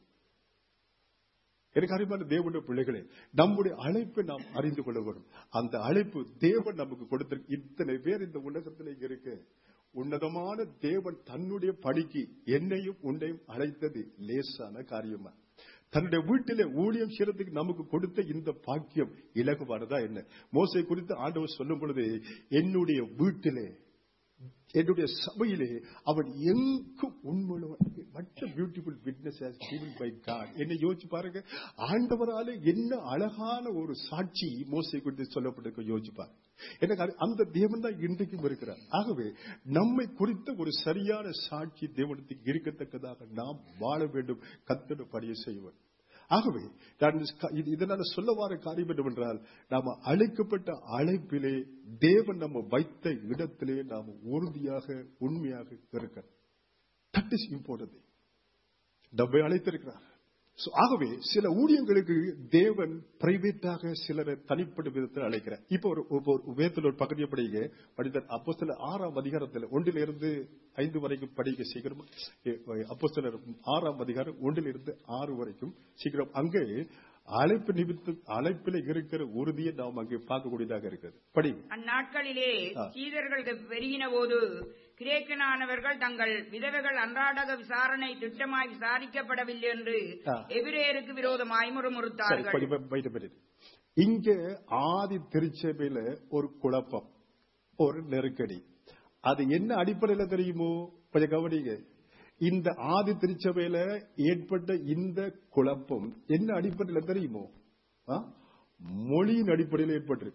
எனக்கு அறிவான தேவனுடைய பிள்ளைகளே நம்முடைய அழைப்பை நாம் அறிந்து கொள்ள வேண்டும் அந்த அழைப்பு தேவன் நமக்கு கொடுத்திருக்கு இத்தனை பேர் இந்த உலகத்தில் இருக்கு உன்னதமான தேவன் தன்னுடைய படிக்கு என்னையும் உன்னையும் அழைத்தது லேசான காரியமா தன்னுடைய வீட்டிலே ஊழியம் செய்யறதுக்கு நமக்கு கொடுத்த இந்த பாக்கியம் இலகுவானதா என்ன மோசை குறித்து ஆண்டவர் சொல்லும் பொழுது என்னுடைய வீட்டிலே என்னுடைய சபையிலே அவன் எங்கும் உண்மையுள்ளவன் மற்ற beautiful witness given by God என்னை யோசிச்சு பாருங்க ஆண்டவரால என்ன அழகான ஒரு சாட்சி மோசை குறித்து சொல்லப்பட்டிருக்க யோசிச்சு பாருங்க எனக்கு அது- அந்த தேவன் தான் இன்றைக்கும் இருக்கிறார் ஆகவே நம்மை குறித்த ஒரு சரியான சாட்சி தேவனத்துக்கு இருக்கத்தக்கதாக நாம் வாழ வேண்டும் கத்தட பணியை செய்வோம் ஆகவே நான் இது- இதனால சொல்ல வர காரியம் என்னவென்றால் நாம அழைக்கப்பட்ட அழைப்பிலே தேவன் நம்ம வைத்த இடத்திலே நாம் உறுதியாக உண்மையாக இருக்க தட் இஸ் இம்பார்ட்டன்ட் நம்மை அழைத்திருக்கிறார் So, ஆகவே சில ஊழியங்களுக்கு தேவன் பிரைவேட்டாக சிலரை தனிப்பட்ட விதத்தில் அழைக்கிறார் இப்போ ஒரு இப்போ ஒரு வேதத்தில் ஒரு பகுதியை படிங்க படித்த அப்போ சில ஆறாம் அதிகாரத்தில் ஒன்றிலிருந்து ஐந்து வரைக்கும் படிக்க சீக்கிரம் அப்போ சிலர் ஆறாம் அதிகாரம் ஒன்றிலிருந்து ஆறு வரைக்கும் சீக்கிரம் அங்கே அழைப்பு நிமித்தம் அழைப்பில் இருக்கிற உறுதியை நாம் அங்கே பார்க்கக்கூடியதாக இருக்கிறது படிங்க அந்நாட்களிலே ஆ. சீதர்கள் பெருகின போது கிரேக்கனானவர்கள் தங்கள் விதவைகள் அன்றாடக விசாரணை திட்டமாய் விசாரிக்கப்படவில்லை என்று ஆ. எபிரேயருக்கு விரோதமாய் சரி, முறுமுறுத்தார்கள் படி- படி- wait a minute. இங்க ஆதி திருச்சபையில ஒரு குழப்பம் ஒரு நெருக்கடி அது என்ன அடிப்படையில தெரியுமோ கொஞ்சம் கவனிங்க இந்த ஆதி திருச்சபையில ஏற்பட்ட இந்த குழப்பம் என்ன அடிப்படையில தெரியுமோ ஆ? மொழியின் அடிப்படையில் ஏற்பட்டிருக்கு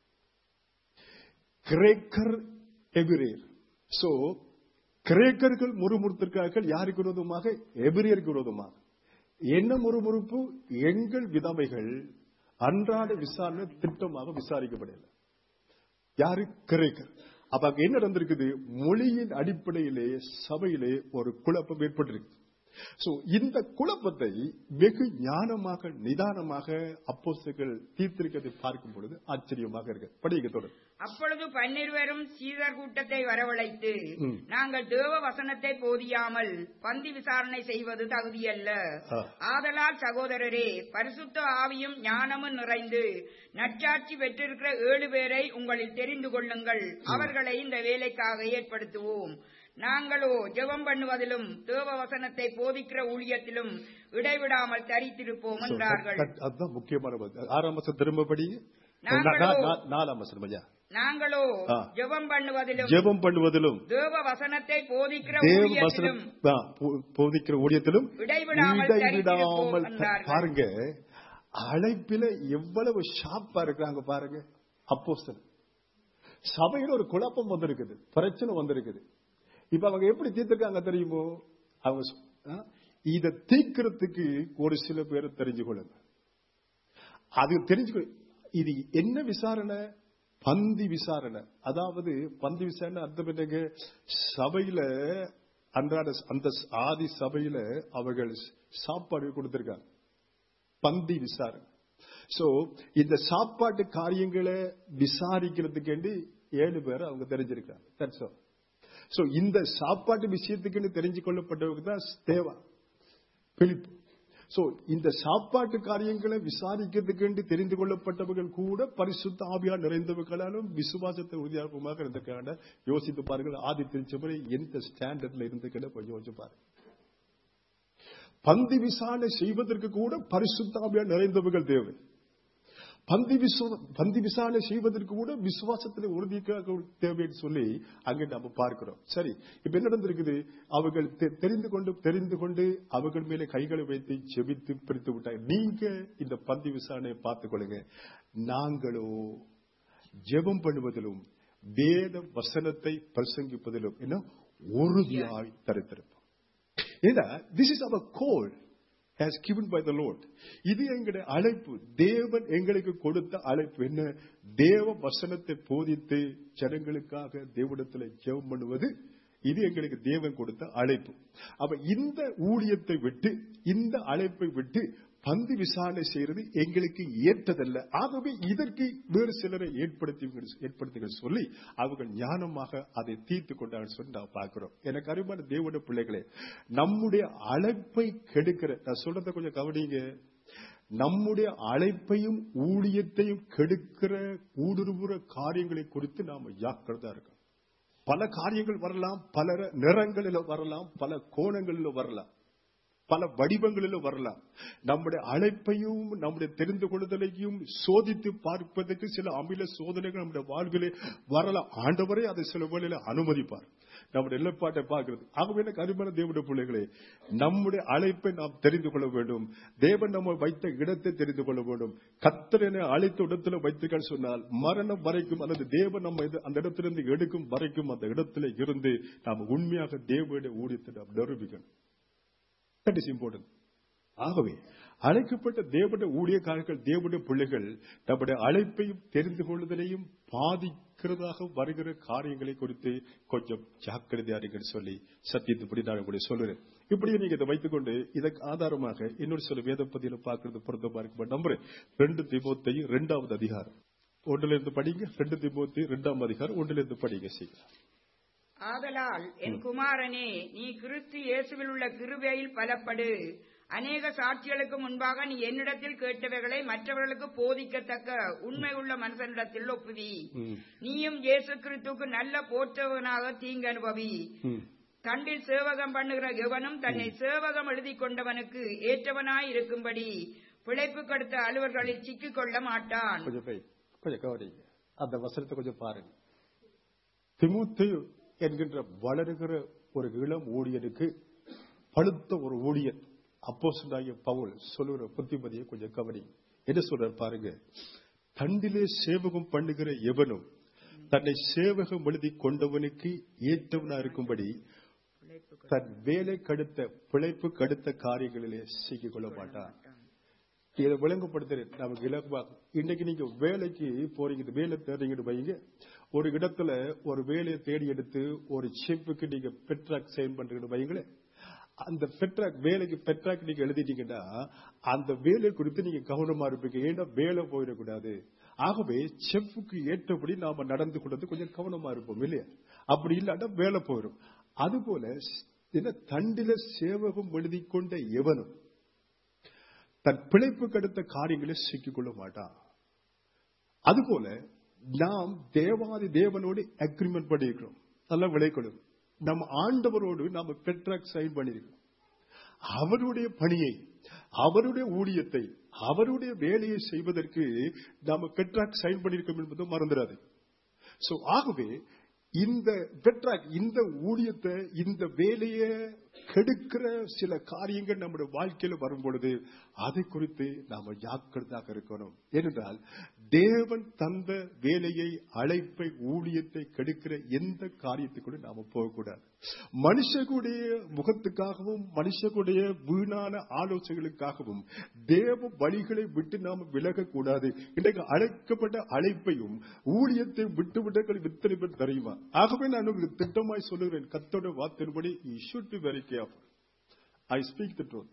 கிரேக்கர் எபிரேயர் சோ கிரேக்கர்கள் முறுமுறுத்திருக்கிறார்கள் யாருக்கு விரோதமாக எபிரேயருக்கு விரோதமாக என்ன முறுமுறுப்பு எங்கள் விதவைகள் அன்றாட விசாரணை திட்டமாக விசாரிக்கப்படல யாரு கிரேக்கர் அப்ப அங்க என்ன நடந்திருக்குது மொழியின் அடிப்படையிலே சபையிலே ஒரு குழப்பம் ஏற்பட்டிருக்கு சோ இந்த குழப்பத்தை வெகு ஞானமாக நிதானமாக அப்போஸ்தலர்கள் தீர்த்திருக்கிறதை பார்க்கும் பொழுது ஆச்சரியமாக இருக்கு படிக்க தொடர் அப்பொழுது பன்னிருவரும் சீதர் கூட்டத்தை வரவழைத்து ம். நாங்கள் தேவ வசனத்தை போதியாமல் பந்தி விசாரணை செய்வது தகுதியல்ல ஆ. ஆதலால் சகோதரரே பரிசுத்த ஆவியும் ஞானமும் நிறைந்து நற்சாட்சி பெற்றிருக்கிற ஏழு பேரை உங்களில் தெரிந்து கொள்ளுங்கள் அவர்களை இந்த வேலைக்காக ஏற்படுத்துவோம் நாங்களோ ஜெபம் பண்ணுவதிலும் தேவ வசனத்தை போதிக்கிற ஊழியத்திலும் இடைவிடாமல் தரித்திருப்போம் So, என்றார்கள் that- that- அதுதான் முக்கியமான பதில். ஆறாம் மாசம் திரும்பபடி நாங்களோ- நாலாம் மாசம் ஐயா நாங்களோ ஆ. ஜெபம் பண்ணுவதிலும் ஜெபம் பண்ணுவதிலும் தேவ வசனத்தை போதிக்கிற தேவ ஊழியத்திலும் வசனம் ஆ, போ- போதிக்கிற ஊழியத்திலும் இடைவிடாமல் இடைவிடாமல் தரித்திருப்போம் என்றார்கள். பாருங்க அழைப்பில எவ்வளவு ஷார்ப்பா இருக்கிறாங்க பாருங்க அப்போஸ்தலர் சபையில ஒரு குழப்பம் வந்திருக்குது பிரச்சனை வந்திருக்குது இப்ப அவங்க எப்படி தீர்த்திருக்காங்க தெரியுமோ அவங்க சொ- ஆ, இத தீர்க்கிறதுக்கு ஒரு சில பேர் தெரிஞ்சு கொள்ளுங்க அது தெரிஞ்சுக்கொ இது என்ன விசாரணை பந்தி விசாரணை அதாவது பந்தி விசாரணை அர்த்தம் என்னங்க சபையில அன்றாட அந்த ஆதி சபையில அவர்கள் சாப்பாடு கொடுத்திருக்காங்க பந்தி விசாரணை சோ இந்த சாப்பாட்டு காரியங்களை விசாரிக்கிறதுக்கு ஏழு பேர் அவங்க தெரிஞ்சிருக்காங்க That's all. சோ இந்த சாப்பாட்டு விஷயத்துக்குன்னு தெரிஞ்சு கொள்ளப்பட்டவங்க தான் தேவா பிலிப்பு சோ இந்த சாப்பாட்டு காரியங்களை விசாரிக்கிறதுக்கு தெரிந்து கொள்ளப்பட்டவர்கள் கூட பரிசுத்த ஆவியா நிறைந்தவர்களாலும் விசுவாசத்தை உறுதியாகமாக இருந்திருக்காங்க யோசித்து பாருங்கள் ஆதி திருச்சபை எந்த ஸ்டாண்டர்ட்ல இருந்துக்கிட்ட கொஞ்சம் கொஞ்சம் பாருங்க பந்தி விசாரணை செய்வதற்கு கூட பரிசுத்த ஆவியா நிறைந்தவர்கள் தேவை பந்தி விசுவ பந்தி விசாரணை செய்வதற்கு கூட விசுவாசத்தில் உறுதிக்காக தேவைன்னு சொல்லி அங்க நம்ம பார்க்கிறோம் சரி இப்ப என்ன நடந்திருக்குது அவர்கள் தெ- தெரிந்து கொண்டு தெரிந்து கொண்டு அவர்கள் மேலே கைகளை வைத்து செபித்து பிரித்து விட்டாங்க நீங்க இந்த பந்தி விசாரணையை பார்த்துக் கொள்ளுங்க நாங்களோ ஜெபம் பண்ணுவதிலும் வேத வசனத்தை பிரசங்கிப்பதிலும் என்ன உறுதியாய் தரித்திருப்போம் ஏன்னா திஸ் இஸ் அவர் goal has given by the Lord. இது எங்களுடைய அழைப்பு தேவன் எங்களுக்கு கொடுத்த அழைப்பு என்ன தேவ வசனத்தை போதித்து ஜனங்களுக்காக தேவனிடத்தில் ஜெபம் பண்ணுவது இது எங்களுக்கு தேவன் கொடுத்த அழைப்பு அப்ப இந்த ஊழியத்தை விட்டு இந்த அழைப்பை விட்டு பந்து விசாரணை செய்யறது எங்களுக்கு ஏற்றதல்ல ஆகவே இதற்கு வேறு சிலரை ஏற்படுத்தி ஏற்படுத்துங்கள் சொல்லி அவர்கள் ஞானமாக அதை தீர்த்து கொண்டார்கள் சொல்லி நாம் பார்க்கிறோம் எனக்கு அருமையான தேவனுடைய பிள்ளைகளே நம்முடைய அழைப்பை கெடுக்கிற நான் சொல்றதை கொஞ்சம் கவனிங்க நம்முடைய அழைப்பையும் ஊழியத்தையும் கெடுக்கிற ஊடுருவுற காரியங்களை குறித்து நாம ஜாக்கிரதா இருக்கோம் பல காரியங்கள் வரலாம் பல நிறங்களில் வரலாம் பல கோணங்களில் வரலாம் பல வடிவங்களிலும் வரலாம் நம்முடைய அழைப்பையும் நம்முடைய தெரிந்து கொள்ளுதலையும் சோதித்து பார்ப்பதற்கு சில அமில சோதனைகள் நம்முடைய வாழ்விலே வரலாம் ஆண்டவரே அதை சில வேளையில அனுமதிப்பார் நம்முடைய நிலப்பாட்டை பார்க்கிறது ஆகவே எனக்கு அருமையான தேவனுடைய பிள்ளைகளே நம்முடைய அழைப்பை நாம் தெரிந்து கொள்ள வேண்டும் தேவன் நம்ம வைத்த இடத்தை தெரிந்து கொள்ள வேண்டும் கத்தரனை அழைத்த இடத்துல வைத்துக்கள் சொன்னால் மரணம் வரைக்கும் அல்லது தேவன் நம்ம இது- அந்த இடத்திலிருந்து எடுக்கும் வரைக்கும் அந்த இடத்துல இருந்து நாம் உண்மையாக தேவனுடைய ஊழியத்தை நாம் நிரூபிக்கணும் தட் இஸ் இம்பார்ட்டன்ட் ஆகவே அழைக்கப்பட்ட தேவனுடைய ஊழியக்காரர்கள் தேவனுடைய பிள்ளைகள் நம்முடைய அழைப்பையும் தெரிந்து கொள்ளுதலையும் பாதி ஜாக்கிரதாக வருகிற காரியங்களை குறித்து கொஞ்சம் ஜாக்கிரதையாருங்கன்னு சொல்லி சத்தியத்துப்படி நான் உங்களுடைய சொல்லுறேன் இப்படியே நீங்க இதை வைத்துக்கொண்டு இதற்கு ஆதாரமாக இன்னொரு சில வேத பதியில பார்க்கறது பொருத்தமா இருக்கும் நம்புறேன் ரெண்டு திமுத்தையும் இரண்டாவது அதிகாரம் ஒன்றுல இருந்து படிங்க ரெண்டு திமுத்தி இரண்டாம் அதிகாரம் ஒன்றுல இருந்து படிங்க சீக்கிரம் ஆதலால் என் குமாரனே நீ கிறிஸ்து இயேசுவில் உள்ள கிருபையில் பலப்படு அநேக சாட்சிகளுக்கு முன்பாக நீ என்னிடத்தில் கேட்டவைகளை மற்றவர்களுக்கு போதிக்கத்தக்க உண்மை உள்ள மனுஷனிடத்தில் ஒப்புவி ம். நீயும் இயேசு கிறிஸ்துவுக்கு நல்ல போற்றவனாக தீங்கு அனுபவி ம். தண்டில் சேவகம் பண்ணுகிற எவனும் தன்னை சேவகம் எழுதி கொண்டவனுக்கு ஏற்றவனாய் இருக்கும்படி பிழைப்பு கடுத்த அலுவல்களில் சிக்கிக் கொள்ள மாட்டான் கொஞ்சம் போய் கொஞ்சம் கவனிங்க அந்த வசனத்தை கொஞ்சம் பாருங்க திமுத்தையு என்கின்ற வளருகிற ஒரு இளம் ஊழியனுக்கு பழுத்த ஒரு ஊழியன் அப்போ பவுல் சொல்லுகிற புத்திமதியை கொஞ்சம் கவனிங்க என்ன சொல்றார் பாருங்க தண்டிலே சேவகம் பண்ணுகிற எவனும் தன்னை சேவகம் எழுதி கொண்டவனுக்கு ஏற்றவனா இருக்கும்படி தன் வேலை கடுத்த பிழைப்பு கடுத்த காரியங்களிலே சிக்கிக் கொள்ள மாட்டான் இதை விளங்கப்படுத்துறேன் நமக்கு இலகுவா இன்னைக்கு நீங்க வேலைக்கு போறீங்க இந்த வேலை தேடுறீங்கன்னு வைங்க ஒரு இடத்துல ஒரு வேலையை தேடி எடுத்து ஒரு ஷிப்புக்கு நீங்க பெட்ராக் சைன் பண்றீங்கன்னு வைங்களேன் அந்த பெட்ராக் வேலைக்கு பெட்ராக் நீங்க எழுதிட்டீங்கன்னா அந்த வேலை குறித்து நீங்க கவனமா இருப்பீங்க ஏன்னா வேலை போயிடக்கூடாது ஆகவே செஃப்புக்கு ஏற்றபடி நாம நடந்து கொண்டது கொஞ்சம் கவனமா இருப்போம் இல்லையா அப்படி இல்லாட்டா வேலை போயிடும் அதுபோல என்ன தண்டில சேவகம் எழுதி கொண்ட எவனும் தன் பிழைப்புக்கு அடுத்த காரியங்களை சிக்கிக் கொள்ள மாட்டான் அதுபோல நாம் தேவாதி தேவனோடு அக்ரிமெண்ட் பண்ணியிருக்கிறோம் நல்லா விளைக்கணும் நம்ம ஆண்டவரோடு நாம பெட்ராக் சைன் பண்ணியிருக்கிறோம் அவருடைய பணியை அவருடைய ஊழியத்தை அவருடைய வேலையை செய்வதற்கு நாம பெட்ராக் சைன் பண்ணியிருக்கோம் என்பதை மறந்துடாது சோ ஆகவே இந்த பெட்ராக் இந்த ஊழியத்தை இந்த வேலையை கெடுக்கிற சில காரியங்கள் நம்முடைய வாழ்க்கையில வரும் பொழுது அதை குறித்து நாம ஜாக்கிரதாக இருக்கணும் ஏனென்றால் தேவன் தந்த வேலையை அழைப்பை ஊழியத்தை கெடுக்கிற எந்த காரியத்துக்குள்ள நாம போகக்கூடாது மனுஷனுடைய முகத்துக்காகவும் மனுஷனுடைய வீணான ஆலோசனைகளுக்காகவும் தேவ வழிகளை விட்டு நாம் விலகக்கூடாது இன்றைக்கு அழைக்கப்பட்ட அழைப்பையும் ஊழியத்தை விட்டு விட்டங்கள் வித்தனை பேர் தெரியுமா ஆகவே நான் உங்களுக்கு திட்டமாய் சொல்லுகிறேன் கத்தோட வார்த்தையின்படி you should be very careful I speak the truth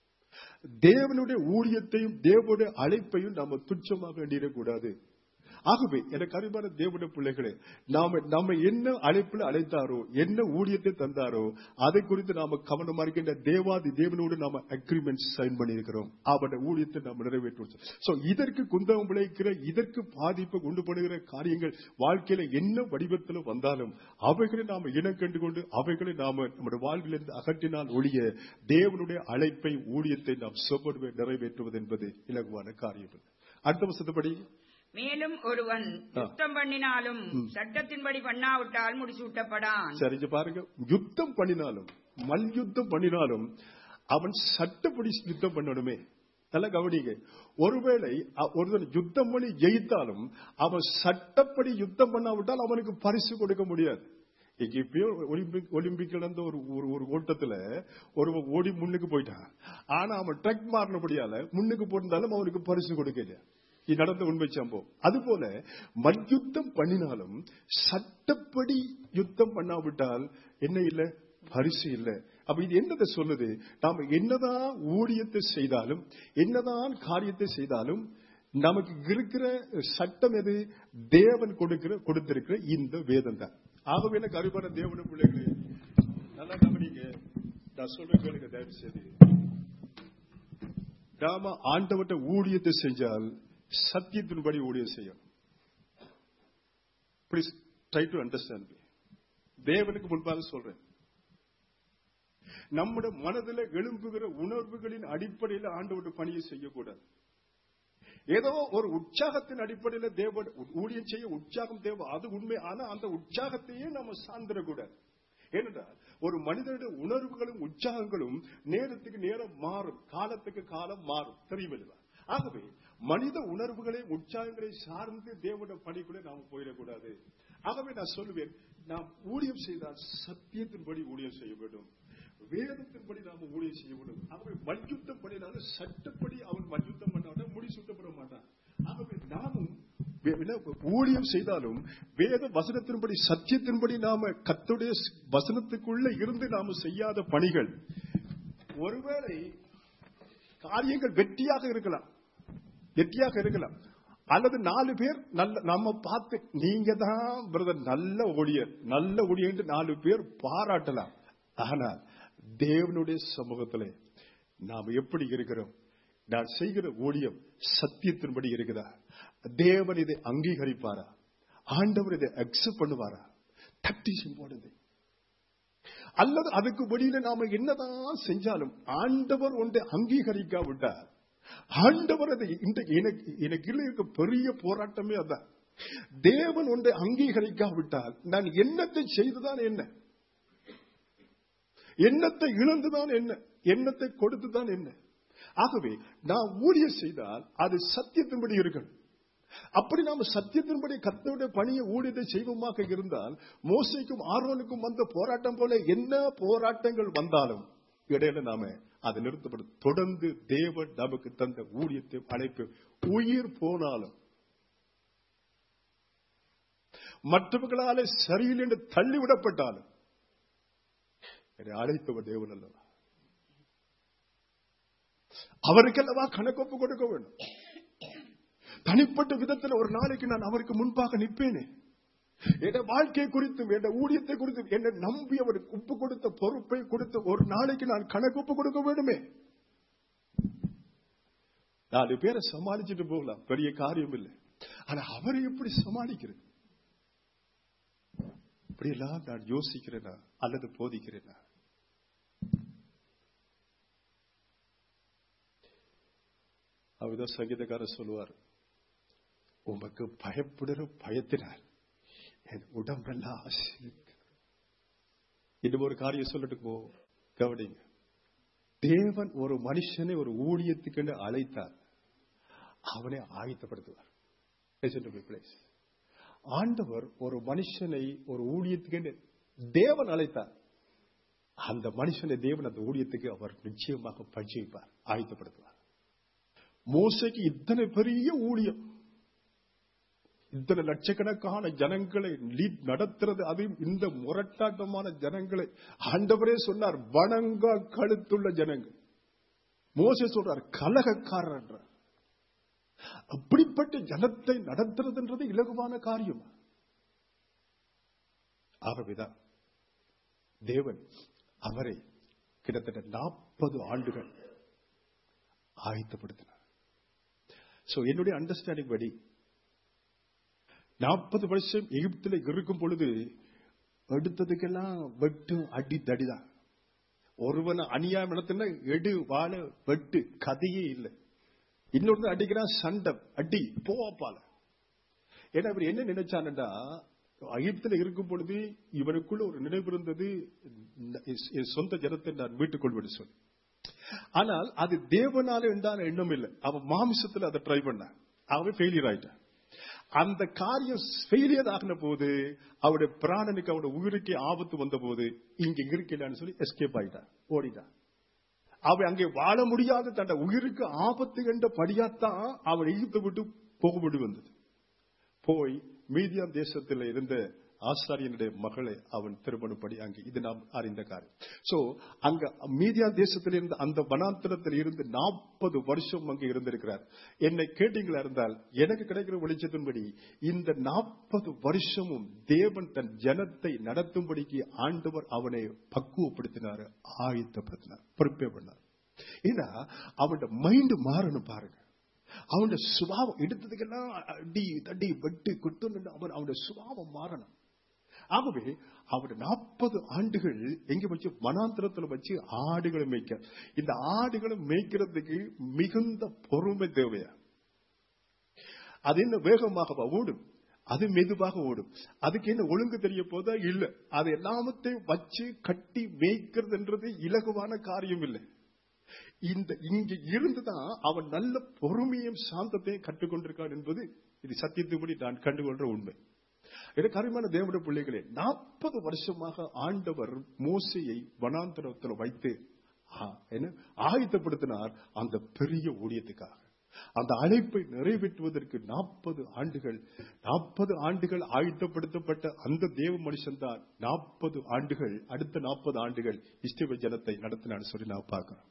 தேவனுடைய ஊழியத்தையும் தேவனுடைய அழைப்பையும் நாம துச்சமாக எண்ணிடக்கூடாது ஆகவே எனக்கு அறிவான தேவனுடைய பிள்ளைகளே நாம நம்ம என்ன அழைப்புல அழைத்தாரோ என்ன ஊழியத்தை தந்தாரோ அதை குறித்து நாம கவனமா இருக்கின்ற தேவாதி தேவனோடு நாம அக்ரிமெண்ட் சைன் பண்ணியிருக்கிறோம் அவருடைய ஊழியத்தை நாம் நிறைவேற்றுவோம் சோ இதற்கு குந்தகம் விளைவிக்கிற இதற்கு பாதிப்பை கொண்டு போடுகிற காரியங்கள் வாழ்க்கையில என்ன வடிவத்தில் வந்தாலும் அவைகளை நாம இனம் கண்டு கொண்டு அவைகளை நாம நம்முடைய வாழ்விலிருந்து அகற்றினால் ஒழிய தேவனுடைய அழைப்பை ஊழியத்தை நாம் செவ்வடுவை நிறைவேற்றுவது என்பது இலகுவான காரியம் அல்ல. அடுத்த வசத்தப்படி மேலும் ஒருவன் யுத்தம் பண்ணினாலும் சட்டத்தின்படி பண்ணாவிட்டால் முடிசூட்டப்படான் சரி இங்க பாருங்க யுத்தம் பண்ணினாலும் மல்யுத்தம் பண்ணினாலும் அவன் சட்டப்படி யுத்தம் பண்ணணுமே நல்லா கவனிங்க ஒருவேளை அ- ஒருவன் யுத்தம் பண்ணி ஜெயித்தாலும் அவன் சட்டப்படி யுத்தம் பண்ணாவிட்டால் அவனுக்கு பரிசு கொடுக்க முடியாது இங்க இப்பயோ ஒலிம்பிக் ஒலிம்பிக் நடந்த ஒரு ஒரு ஒரு ஓட்டத்துல ஒரு ஓடி முன்னுக்கு போயிட்டான் ஆனா அவன் ட்ரக் மாறினபடியால முன்னுக்கு போயிருந்தாலும் அவனுக்கு பரிசு கொடுக்கல இது நடந்த உண்மை சம்பவம் அதுபோல மல்யுத்தம் பண்ணினாலும் சட்டப்படி யுத்தம் பண்ணாவிட்டால் என்ன இல்ல பரிசு இல்ல அப்ப இது என்னதை சொல்லுது நாம என்னதான் ஊழியத்தை செய்தாலும் என்னதான் காரியத்தை செய்தாலும் நமக்கு இருக்கிற சட்டம் எது தேவன் கொடுக்கிற கொடுத்திருக்கிற இந்த வேதம் தான் ஆகவே எனக்கு அறிவான தேவன பிள்ளைகளே நல்லா கவனிங்க நான் சொல்ற கேளுங்க தயவு செய்து நாம ஆண்டவட்ட ஊழியத்தை செஞ்சால் சத்தியத்தின்படி ஊழியம் செய்யணும் ப்ளீஸ் ட்ரை டு அண்டர்ஸ்டாண்ட் தேவனுக்கு முன்பாக சொல்றேன் நம்முடைய மனதில் எழும்புகிற உணர்வுகளின் அடிப்படையில் ஆண்டவருடைய பணியை செய்யக்கூடாது ஏதோ ஒரு உற்சாகத்தின் அடிப்படையில் தேவன் ஊழியம் செய்ய உற்சாகம் தேவை அது உண்மை ஆனா அந்த உற்சாகத்தையே நம்ம சார்ந்திடக்கூடாது ஏனென்றால் ஒரு மனிதனுடைய உணர்வுகளும் உற்சாகங்களும் நேரத்துக்கு நேரம் மாறும் காலத்துக்கு காலம் மாறும் தெரியவில்லை ஆகவே மனித உணர்வுகளை உற்சாகங்களை சார்ந்து தேவனுடைய பணிக்குள்ளே நாம் போயிடக்கூடாது ஆகவே நான் சொல்லுவேன் நாம் ஊழியம் செய்தால் சத்தியத்தின்படி ஊழியம் செய்ய வேண்டும் வேதத்தின்படி நாம ஊழியம் செய்ய வேண்டும் ஆகவே மல்யுத்தம் பண்ணினாலும் சட்டப்படி அவன் மல்யுத்தம் பண்ணாட்ட முடி சுத்தப்பட மாட்டான் ஆகவே நாமும் வே- என்ன, ஊழியம் செய்தாலும் வேத வசனத்தின்படி சத்தியத்தின்படி நாம கத்துடைய வசனத்துக்குள்ள இருந்து நாம செய்யாத பணிகள் ஒருவேளை காரியங்கள் வெற்றியாக இருக்கலாம் வெற்றியாக இருக்கலாம் அல்லது நாலு பேர் நல்ல நம்ம பார்த்து நீங்க தான் பிரதர் நல்ல ஊழியர் நல்ல ஊழியர் நாலு பேர் பாராட்டலாம் ஆனால் தேவனுடைய சமூகத்திலே நாம் எப்படி இருக்கிறோம் நான் செய்கிற ஊழியம் சத்தியத்தின்படி இருக்குதா தேவன் இதை அங்கீகரிப்பாரா ஆண்டவர் இதை அக்செப்ட் பண்ணுவாரா தட்டி போடுது அல்லது அதுக்கு வெளியில நாம என்னதான் செஞ்சாலும் ஆண்டவர் ஒன்றை அங்கீகரிக்காவிட்டார் ஆண்டவர் அதை இன்றைக்கு எனக்கு எனக்கு இருக்க பெரிய போராட்டமே அதான் தேவன் ஒன்றை அங்கீகரிக்காவிட்டால் நான் என்னத்தை செய்துதான் என்ன எண்ணத்தை இழந்துதான் என்ன எண்ணத்தை கொடுத்துதான் என்ன ஆகவே நான் ஊழியர் செய்தால் அது சத்தியத்தின்படி இருக்கணும் அப்படி நாம சத்தியத்தின்படி கத்தோட பணியை ஊழியத்தை செய்வோமாக இருந்தால் மோசைக்கும் ஆர்வனுக்கும் வந்த போராட்டம் போல என்ன போராட்டங்கள் வந்தாலும் இடையில நாம அதை நிறுத்தப்படும் தொடர்ந்து தேவன் நமக்கு தந்த ஊழியத்தை அழைப்பு உயிர் போனாலும் மற்றவர்களாலே சரியில்லை என்று தள்ளிவிடப்பட்டாலும் என்னை அழைத்தவர் தேவன் அல்லவா அவருக்கல்லவா கணக்கொப்பு கொடுக்க வேண்டும் தனிப்பட்ட விதத்தில் ஒரு நாளைக்கு நான் அவருக்கு முன்பாக நிற்பேனே என் வாழ்க்கை குறித்தும் என் ஊழியத்தை குறித்தும் என்னை நம்பி அவருக்கு உப்பு கொடுத்த பொறுப்பை கொடுத்த ஒரு நாளைக்கு நான் கணக்கு கொடுக்க வேண்டுமே நாலு பேரை சமாளிச்சுட்டு போகலாம் பெரிய காரியம் இல்லை ஆனா அவரை எப்படி சமாளிக்கிறது இப்படியெல்லாம் நான் யோசிக்கிறேனா அல்லது போதிக்கிறேனா அவர்தான் சங்கீதக்காரர் சொல்லுவார் உமக்கு பயப்படுற பயத்தினால் என் உடம்பெல்லாம் ஆசிரிக்கிறது. இன்னும் ஒரு காரியம் சொல்லிட்டு போ கவனிங்க தேவன் ஒரு மனுஷனை ஒரு ஊழியத்துக்கு அழைத்தார் அவனை ஆயத்தப்படுத்துவார் Listen to me, please. ஆண்டவர் ஒரு மனுஷனை ஒரு ஊழியத்துக்கு தேவன் அழைத்தார் அந்த மனுஷனை தேவன் அந்த ஊழியத்துக்கு அவர் நிச்சயமாக பயிற்சிப்பார் ஆயத்தப்படுத்துவார் மோசைக்கு இத்தனை பெரிய ஊழியம் இத்தனை லட்சக்கணக்கான ஜனங்களை லீட் நடத்துறது அதுவும் இந்த முரட்டாட்டமான ஜனங்களை ஆண்டவரே சொன்னார் வணங்க கழுத்துள்ள ஜனங்கள் மோசே சொல்றார் கலகக்காரர் என்றார் அப்படிப்பட்ட ஜனத்தை நடத்துறதுன்றது இலகுவான காரியம் ஆகவேதான் தேவன் அவரை கிட்டத்தட்ட நாற்பது ஆண்டுகள் ஆயத்தப்படுத்தினார் சோ என்னுடைய அண்டர்ஸ்டாண்டிங் படி நாற்பது வருஷம் எகிப்தில் இருக்கும் பொழுது எடுத்ததுக்கெல்லாம் வெட்டு அடி தடிதான் ஒருவனை அநியாயம் நடத்தினா எடு வாழ வெட்டு கதையே இல்லை இன்னொரு அடிக்கிறான் சண்டை அடி போவாப்பால ஏன்னா இவர் என்ன நினைச்சான்டா எகிப்தில் இருக்கும் பொழுது இவனுக்குள்ள ஒரு நினைவு இருந்தது என் சொந்த ஜனத்தை நான் மீட்டுக் கொள்வது சொல்லி ஆனால் அது தேவனால உண்டான எண்ணம் இல்லை அவன் மாமிசத்துல அதை ட்ரை பண்ணான் அவன் ஃபெயிலியர் ஆயிட்டான் அந்த காரியம் ஃபெயிலியர் ஆகின போது அவருடைய பிராணனுக்கு அவருடைய உயிருக்கு ஆபத்து வந்த போது இங்க இருக்கலான்னு சொல்லி எஸ்கேப் ஆயிட்டான் ஓடிட்டான் அவன் அங்கே வாழ முடியாத தன்னை உயிருக்கு ஆபத்து கண்ட படியாத்தான் அவன் எகிப்தை விட்டு போக வேண்டி வந்தது போய் மீதியாம் தேசத்தில் இருந்த ஆசாரியனுடைய மகளை அவன் திருமணப்படி அங்கே இது நாம் அறிந்த காரியம் சோ அங்க மீதியா தேசத்தில் இருந்து அந்த வனாந்திரத்தில் இருந்து நாற்பது வருஷம் அங்கே இருந்திருக்கிறார் என்னை கேட்டீங்களா இருந்தால் எனக்கு கிடைக்கிற வெளிச்சத்தின்படி இந்த நாற்பது வருஷமும் தேவன் தன் ஜனத்தை நடத்தும்படிக்கு ஆண்டவர் அவனை பக்குவப்படுத்தினார் ஆயத்தப்படுத்தினார் ப்ரிப்பேர் பண்ணார் ஏன்னா அவனோட மைண்ட் மாறணும் பாருங்க அவனுடைய சுபாவம் எடுத்ததுக்கெல்லாம் அடி தடி வெட்டு குத்து அவன் அவனுடைய சுபாவம் மாறணும் ஆகவே அவர் நாற்பது ஆண்டுகள் எங்க வச்சு வனாந்திரத்துல வச்சு ஆடுகளை மேய்க்க இந்த ஆடுகளை மேய்க்கிறதுக்கு மிகுந்த பொறுமை தேவையா அது என்ன வேகமாக ஓடும் அது மெதுவாக ஓடும் அதுக்கு என்ன ஒழுங்கு தெரிய போதா இல்ல அது எல்லாமத்தையும் வச்சு கட்டி மேய்க்கிறதுன்றது இலகுவான காரியம் இல்லை இந்த இங்க இருந்துதான் அவன் நல்ல பொறுமையும் சாந்தத்தையும் கற்றுக்கொண்டிருக்கான் என்பது இது சத்தியத்துபடி நான் கண்டுகொள்ற உண்மை எனக்கு அருமையான தேவனுடைய பிள்ளைகளே நாற்பது வருஷமாக ஆண்டவர் மோசையை வனாந்தரத்தில் வைத்து என்ன ஆயத்தப்படுத்தினார் அந்த பெரிய ஊழியத்துக்காக அந்த அழைப்பை நிறைவேற்றுவதற்கு நாற்பது ஆண்டுகள் நாற்பது ஆண்டுகள் ஆயுத்தப்படுத்தப்பட்ட அந்த தேவ மனுஷன் தான் நாற்பது ஆண்டுகள் அடுத்த நாற்பது ஆண்டுகள் இஸ்ரவேல் ஜனத்தை நடத்தினான்னு சொல்லி நான் பார்க்கிறோம்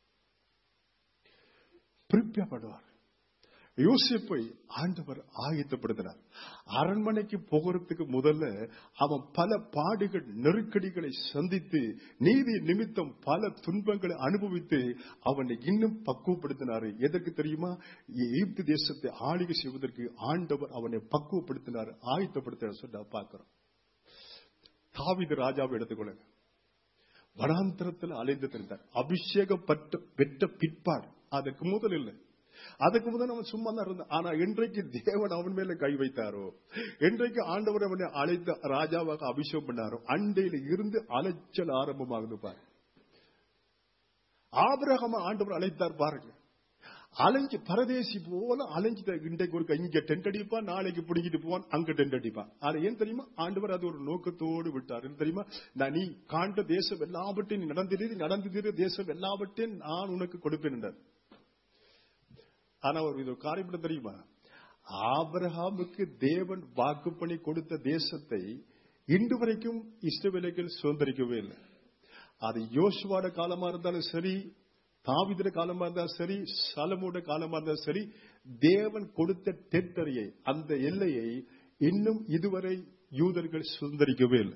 பிரிப்பியப்படுவார் யோசிப்பை ஆண்டவர் ஆயத்தப்படுத்தினார் அரண்மனைக்கு போகிறதுக்கு முதல்ல அவன் பல பாடுகள் நெருக்கடிகளை சந்தித்து நீதி நிமித்தம் பல துன்பங்களை அனுபவித்து அவனை இன்னும் பக்குவப்படுத்தினாரு எதற்கு தெரியுமா எகிப்து தேசத்தை ஆளுகை செய்வதற்கு ஆண்டவர் அவனை பக்குவப்படுத்தினார் ஆயத்தப்படுத்தினார் சொல்லி நான் பார்க்கிறோம் தாவித ராஜாவை எடுத்துக்கொள்ளுங்க வனாந்திரத்தில் அலைந்து திரிந்தார் அபிஷேகம் பட்ட பெற்ற பிற்பாடு அதுக்கு முதல் இல்லை அதுக்கு முதல் அவன் சும்மா தான் இருந்தான் ஆனா இன்றைக்கு தேவன் அவன் மேல கை வைத்தாரோ இன்றைக்கு ஆண்டவர் அவனை அழைத்த ராஜாவாக அபிஷேகம் பண்ணாரோ அண்டையில இருந்து அலைச்சல் ஆரம்பமாகுது பாரு ஆபிரகம ஆண்டவர் அழைத்தார் பாருங்க அலைஞ்சு பரதேசி போல அலைஞ்சு இன்றைக்கு ஒரு இங்க டென்ட் அடிப்பான் நாளைக்கு பிடிக்கிட்டு போவான் அங்க டென்ட் அடிப்பான் அது ஏன் தெரியுமா ஆண்டவர் அது ஒரு நோக்கத்தோடு விட்டார் என்ன தெரியுமா நான் நீ காண்ட தேசம் எல்லாவற்றையும் நீ நடந்திரு நடந்திரு தேசம் எல்லாவற்றையும் நான் உனக்கு கொடுப்பேன் என்றார் ஆனா ஒரு இது ஒரு காரியம் என்ன தெரியுமா ஆபிரகாமுக்கு தேவன் வாக்கு பண்ணி கொடுத்த தேசத்தை இன்று வரைக்கும் இஷ்டவேலைகள் சுதந்திரிக்கவே இல்லை அது யோசுவாட காலமா இருந்தாலும் சரி தாவிதிர காலமா இருந்தாலும் சரி சலமோட காலமா இருந்தாலும் சரி தேவன் கொடுத்த டெரிட்டரியை அந்த எல்லையை இன்னும் இதுவரை யூதர்கள் சுதந்திரிக்கவே இல்லை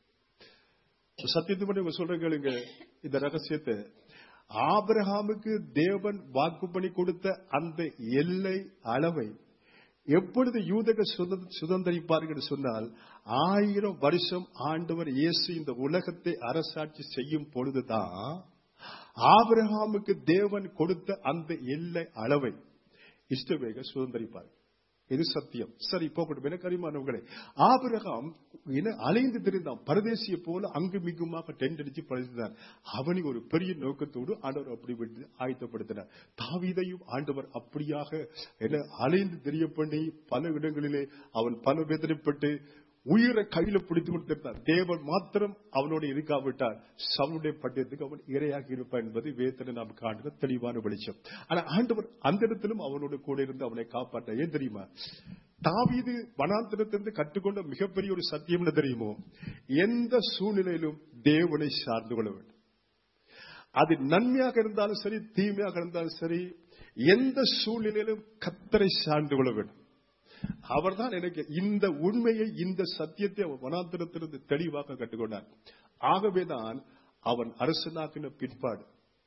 சத்தியத்து பண்ணி சொல்ற கேளுங்க இந்த ரகசியத்தை ஆபிரகாமுக்கு தேவன் வாக்கு பண்ணி கொடுத்த அந்த எல்லை அளவை எப்பொழுது யூதக சுதந்திரிப்பார்கள் சொன்னால் ஆயிரம் வருஷம் ஆண்டவர் இயேசு இந்த உலகத்தை அரசாட்சி செய்யும் பொழுதுதான் ஆபிரகாமுக்கு தேவன் கொடுத்த அந்த எல்லை அளவை இஷ்டவேக சுதந்திரிப்பார் இது சத்தியம் சரி போகட்டும் எனக்கு அறிமானவங்களே ஆபிரகாம் அலைந்து திரிந்தான் பரதேசிய போல அங்கு மிகுமாக டென்ட் அடிச்சு பழகினார் அவனை ஒரு பெரிய நோக்கத்தோடு ஆண்டவர் அப்படி விட்டு ஆயத்தப்படுத்தினார் தாவீதையும் ஆண்டவர் அப்படியாக என அலைந்து தெரிய பண்ணி பல இடங்களிலே அவன் பல வேதனைப்பட்டு உயிரை கையில பிடித்து கொடுத்திருந்தார் தேவன் மாத்திரம் அவனோட இருக்காவிட்டார் சவுடைய பட்டயத்துக்கு அவன் இரையாக இருப்பான் என்பது வேதனை நாம் காண்கிற தெளிவான வெளிச்சம் ஆனா ஆண்டவர் அந்த இடத்திலும் அவனோட கூட இருந்து அவனை காப்பாற்ற ஏன் தெரியுமா தாவீது வனாந்திரத்திலிருந்து கற்றுக்கொண்ட மிகப்பெரிய ஒரு சத்தியம் என்ன தெரியுமோ எந்த சூழ்நிலையிலும் தேவனை சார்ந்து கொள்ள வேண்டும் அது நன்மையாக இருந்தாலும் சரி தீமையாக இருந்தாலும் சரி எந்த சூழ்நிலையிலும் கத்தரை சார்ந்து கொள்ள வேண்டும் அவர்தான் எனக்கு இந்த உண்மையை இந்த சத்தியத்தை அவன் வனாந்திரத்திலிருந்து தெளிவாக கற்றுக்கொண்டார் ஆகவேதான் அவன் அரசனாக்கின பிற்பாடு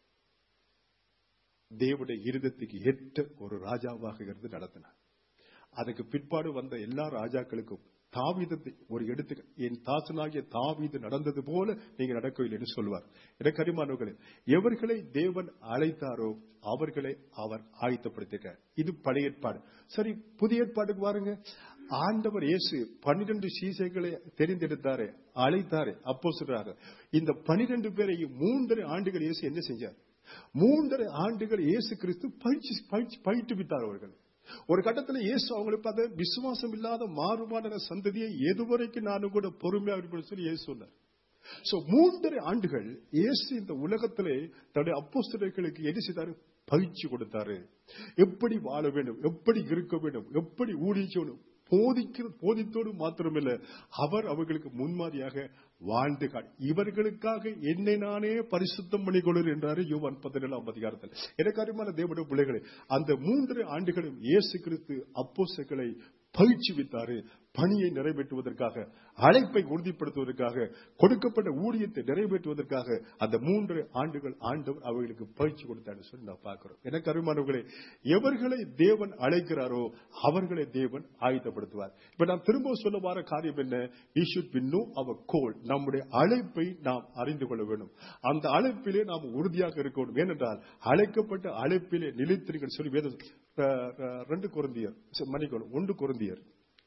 தேவனுடைய இருதத்துக்கு ஏற்ற ஒரு ராஜாவாக இருந்து நடத்தினார் அதுக்கு பிற்பாடு வந்த எல்லா ராஜாக்களுக்கும் தாவீதத்தை ஒரு எடுத்து என் தாசனாகிய தாவீது நடந்தது போல நீங்க நடக்கவில்லை என்று சொல்வார் எனக்கு அறிமானவர்களே எவர்களை தேவன் அழைத்தாரோ அவர்களை அவர் ஆயத்தப்படுத்திக்க இது பழைய ஏற்பாடு சரி புதிய ஏற்பாட்டுக்கு பாருங்க ஆண்டவர் இயேசு பன்னிரண்டு சீசைகளை தெரிந்தெடுத்தாரே அழைத்தாரே அப்போ சொல்றாரு இந்த பனிரெண்டு பேரையும் மூன்றரை ஆண்டுகள் இயேசு என்ன செஞ்சார் மூன்றரை ஆண்டுகள் இயேசு கிறிஸ்து பயிற்சி பயிற்சி பயிற்றுவித்தார் அவர்கள் ஒரு கட்டத்தில் இயேசு அவங்களுக்கு பார்த்த விசுவாசம் இல்லாத மாறுபாடான சந்ததியை எதுவரைக்கும் நானும் கூட பொறுமையா இருப்பேன் சொல்லி இயேசு சொன்னார் சோ மூன்றரை ஆண்டுகள் இயேசு இந்த உலகத்திலே தன்னுடைய அப்போஸ்தலர்களுக்கு என்ன செய்தாரு பயிற்சி கொடுத்தாரு எப்படி வாழ வேண்டும் எப்படி இருக்க வேண்டும் எப்படி ஊழிச்சணும் போதிக்க போதித்தோடு மாத்திரமில்ல அவர் அவர்களுக்கு முன்மாதிரியாக வாழ்ந்து காட் இவர்களுக்காக என்னை நானே பரிசுத்தம் பண்ணிக்கொள்ளும் என்றாரு யோவான் பதினேழாம் அதிகாரத்தில் எனக்கு அருமான தேவனுடைய பிள்ளைகளை அந்த மூன்று ஆண்டுகளும் இயேசு கிறிஸ்து அப்போசைகளை பயிற்சிவித்தாரு பணியை நிறைவேற்றுவதற்காக அழைப்பை உறுதிப்படுத்துவதற்காக கொடுக்கப்பட்ட ஊழியத்தை நிறைவேற்றுவதற்காக அந்த மூன்று ஆண்டுகள் ஆண்டவர் அவர்களுக்கு பயிற்சி கொடுத்தாரு சொல்லி நான் பார்க்கிறோம் எனக்கு அருமானவர்களே எவர்களை தேவன் அழைக்கிறாரோ அவர்களை தேவன் ஆயுதப்படுத்துவார் இப்ப நான் திரும்ப சொல்ல வர காரியம் என்ன வி ஷுட் பி நோ அவர் கோல் நம்முடைய அழைப்பை நாம் அறிந்து கொள்ள வேண்டும் அந்த அழைப்பிலே நாம் உறுதியாக இருக்கணும் ஏனென்றால் அழைக்கப்பட்ட அழைப்பிலே நிலைத்திருக்க சொல்லி வேத ரெண்டு குருந்தியர் மன்னிக்கணும் ஒன்று குருந்தியர்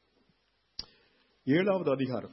ஏழாவது அதிகாரம்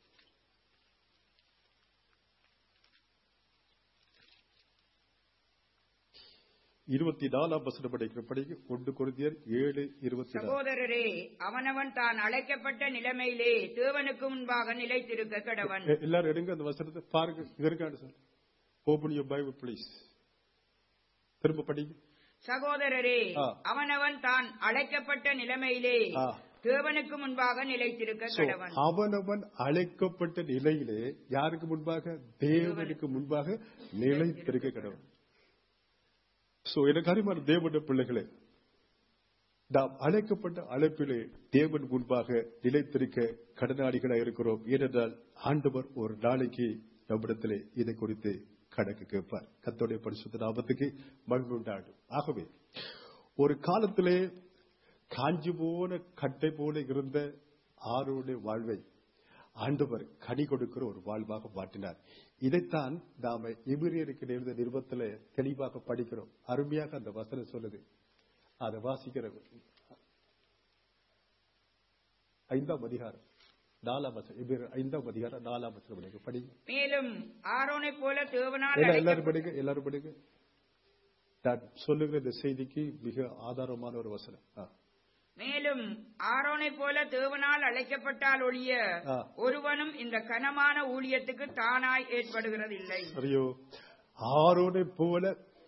இருபத்தி நாலாம் வசனம் படிக்கிற படிக்க ஒன்று குருந்தியர் ஏழு இருபத்தி நாலு சகோதரரே அவனவன் தான் அழைக்கப்பட்ட நிலைமையிலே தேவனுக்கு முன்பாக நிலைத்திருக்க கடவன் எ- எல்லாரும் எடுங்க அந்த வசனத்தை பாருங்க இங்க இருக்காண்டு sir open your Bible please திரும்ப படிங்க சகோதரரே ஆ. அவனவன் தான் அழைக்கப்பட்ட நிலைமையிலே ஆ. தேவனுக்கு முன்பாக நிலைத்திருக்க So, கடவன் அவனவன் அழைக்கப்பட்ட நிலையிலே யாருக்கு முன்பாக தேவனுக்கு முன்பாக நிலைத்திருக்க கடவுள் சோ எனக்கு அறிமான தேவனுடைய பிள்ளைகளே நாம் அழைக்கப்பட்ட அழைப்பிலே தேவன் முன்பாக நிலைத்திருக்க கடனாளிகளாக இருக்கிறோம் ஏனென்றால் ஆண்டவர் ஒரு நாளைக்கு நம்மிடத்திலே இதை குறித்து கணக்கு கேட்பார் கத்தோடைய பரிசுத்த நாமத்துக்கு மகிழ்வு உண்டாடும் ஆகவே ஒரு காலத்திலே காஞ்சி போன கட்டை போல இருந்த ஆரோடைய வாழ்வை ஆண்டவர் கனி கொடுக்கிற ஒரு வாழ்வாக மாற்றினார் இதைத்தான் நாம எபிரியருக்கு நேர்ந்த நிருபத்துல தெளிவாக படிக்கிறோம் அருமையாக அந்த வசனம் சொல்லுது அதை வாசிக்கிற ஐந்தாம் அதிகாரம் நாலாம் வசனம் எபிரியர் ஐந்தாம் அதிகாரம் நாலாம் வசனம் படிங்க படிங்க மேலும் ஆரோனைப் போல தேவனால் எல்லா- அழைக்க- எல்லாரும் படிங்க எல்லாரும் படிங்க நான் சொல்லுகிற இந்த செய்திக்கு மிக ஆதாரமான ஒரு வசனம் ஆ. மேலும் ஆரோனைப் போல தேவனால் அழைக்கப்பட்டால் ஒழிய ஆ. ஒருவனும் இந்த கனமான ஊழியத்துக்கு தானாய் ஏற்படுகிறதில்லை சரியோ ஆரோனை போல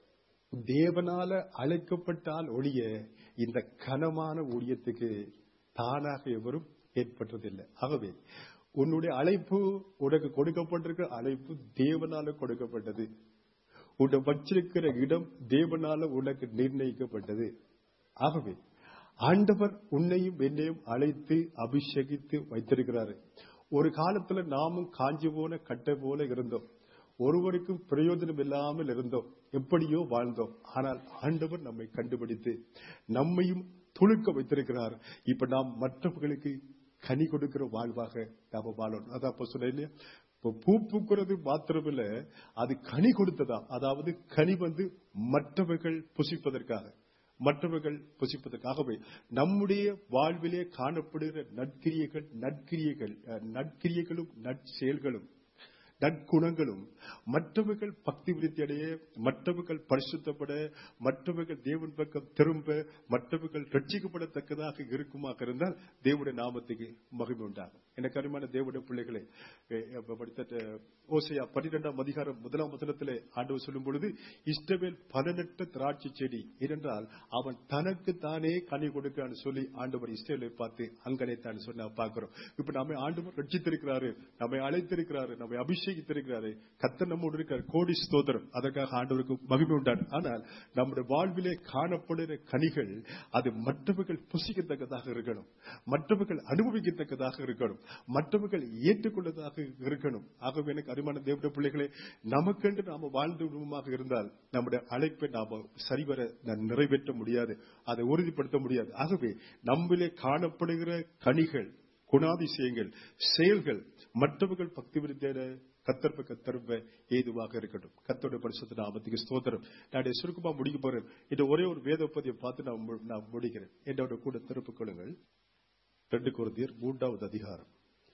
தேவனால அழைக்கப்பட்டால் ஒழிய இந்த கனமான ஊழியத்துக்கு தானாக எவரும் ஏற்பட்டதில்லை ஆகவே உன்னுடைய அழைப்பு உனக்கு கொடுக்கப்பட்டிருக்கிற அழைப்பு தேவனால கொடுக்கப்பட்டது உன்னை வச்சிருக்கிற இடம் தேவனால உனக்கு நிர்ணயிக்கப்பட்டது ஆகவே ஆண்டவர் உன்னையும் என்னையும் அழைத்து அபிஷேகித்து வைத்திருக்கிறாரு ஒரு காலத்துல நாமும் காஞ்சி போன கட்டை போல இருந்தோம் ஒருவருக்கும் பிரயோஜனம் இல்லாமல் இருந்தோம் எப்படியோ வாழ்ந்தோம் ஆனால் ஆண்டவர் நம்மை கண்டுபிடித்து நம்மையும் துளுக்க வைத்திருக்கிறார் இப்ப நாம் மற்றவர்களுக்கு கனி கொடுக்கிற வாழ்வாக நாம வாழணும் அதான் அப்ப சொன்னேன் இல்லையா இப்ப பூ பூக்கிறது மாத்திரமில்ல அது கனி கொடுத்ததா அதாவது கனி வந்து மற்றவர்கள் புசிப்பதற்காக மற்றவர்கள் புசிப்பதற்காகவே நம்முடைய வாழ்விலே காணப்படுகிற நற்கிரியைகள் நற்கிரியைகள் அஹ், நற்கிரியைகளும் நற்செயல்களும் நற்குணங்களும் மற்றவர்கள் பக்தி விருத்தி அடைய மற்றவர்கள் பரிசுத்தப்பட மற்றவர்கள் தேவன் பக்கம் திரும்ப மற்றவர்கள் ரட்சிக்கப்படத்தக்கதாக இருக்குமாக இருந்தால் தேவனுடைய நாமத்துக்கு மகிமை உண்டாகும் எனக்கு அருமையான தேவனுடைய பிள்ளைகளே எ- எ- படித்த ஓசையா பன்னிரெண்டாம் அதிகாரம் முதலாம் வசனத்திலே ஆண்டவர் சொல்லும் பொழுது இஷ்டவேல் பலனற்ற திராட்சை செடி ஏனென்றால் அவன் தனக்கு தானே கனி கொடுக்கிறான்னு சொல்லி ஆண்டவர் இஸ்ரேலை பார்த்து அங்கனைத்தான் சொன்னா பார்க்கிறோம் இப்ப நம்மை ஆண்டவர் ரட்சித்திருக்கிறாரு நம்மை அழைத்திருக்கிறாரு நம்மை அபிஷேகித்திருக்கிறாரு கத்தர் நம்மோடு இருக்கிறார் கோடி ஸ்தோத்திரம் அதற்காக ஆண்டவருக்கு மகிமை உண்டான் ஆனால் நம்முடைய வாழ்விலே காணப்படுகிற கனிகள் அது மற்றவர்கள் புசிக்கத்தக்கதாக இருக்கணும் மற்றவர்கள் அனுபவிக்கத்தக்கதாக இருக்கணும் மற்றவர்கள் ஏற்றுக்கொள்ளதாக இருக்கணும் ஆகவே எனக்கு அருமான தேவனுடைய பிள்ளைகளே நமக்கென்று நாம வாழ்ந்து விடுவோமாக இருந்தால் நம்முடைய அழைப்பை நாம சரிவர ந- நிறைவேற்ற முடியாது அதை உறுதிப்படுத்த முடியாது ஆகவே நம்மிலே காணப்படுகிற கனிகள் குணாதிசயங்கள் செயல்கள் மற்றவர்கள் பக்தி விருத்தியான கத்தர்ப கத்தர்ப ஏதுவாக இருக்கட்டும் கத்தோட பரிசுத்த நாமத்துக்கு ஸ்தோத்திரம் நான் சுருக்கமா முடிக்க போறேன் இந்த ஒரே ஒரு வேத பதியை பார்த்து நான் மு- நான் முடிக்கிறேன் என்னோட கூட திருப்பிக் கொள்ளுங்கள் ரெண்டு குருந்தியர் மூன்றாவது அதிகாரம்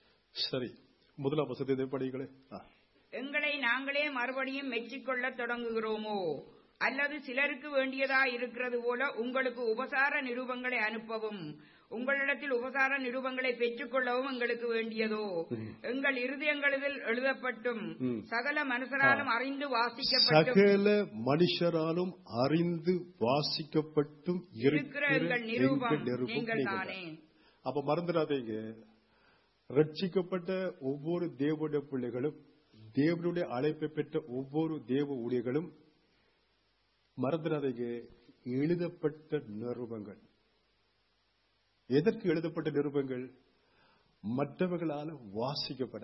சரி முதலாம் வசதி படிங்களே ஆ. எங்களை நாங்களே மறுபடியும் மெச்சிக்கொள்ளத் தொடங்குகிறோமோ அல்லது சிலருக்கு வேண்டியதா இருக்கிறது போல உங்களுக்கு உபசார நிரூபங்களை அனுப்பவும் உங்களிடத்தில் உபசார நிரூபங்களை பெற்றுக்கொள்ளவும் எங்களுக்கு வேண்டியதோ எங்கள் இருதயங்களில் எழுதப்பட்டும் ம். சகல மனுஷராலும் அறிந்து வாசிக்கப்பட்டும் சகல மனுஷராலும் அறிந்து வாசிக்கப்பட்டும் இருக்கிற எங்கள் நிரூபம் எங்கள் நிருபம் நீங்கள் நீங்கள் தானே தான். அப்ப மறந்துடாதீங்க ரட்சிக்கப்பட்ட ஒவ்வொரு தேவனுடைய பிள்ளைகளும் தேவனுடைய அழைப்பை பெற்ற ஒவ்வொரு தேவ ஊழியர்களும் மறந்துடாதீங்க எழுதப்பட்ட நிருபங்கள் எதற்கு எழுதப்பட்ட நிருபங்கள் மற்றவர்களால வாசிக்கப்பட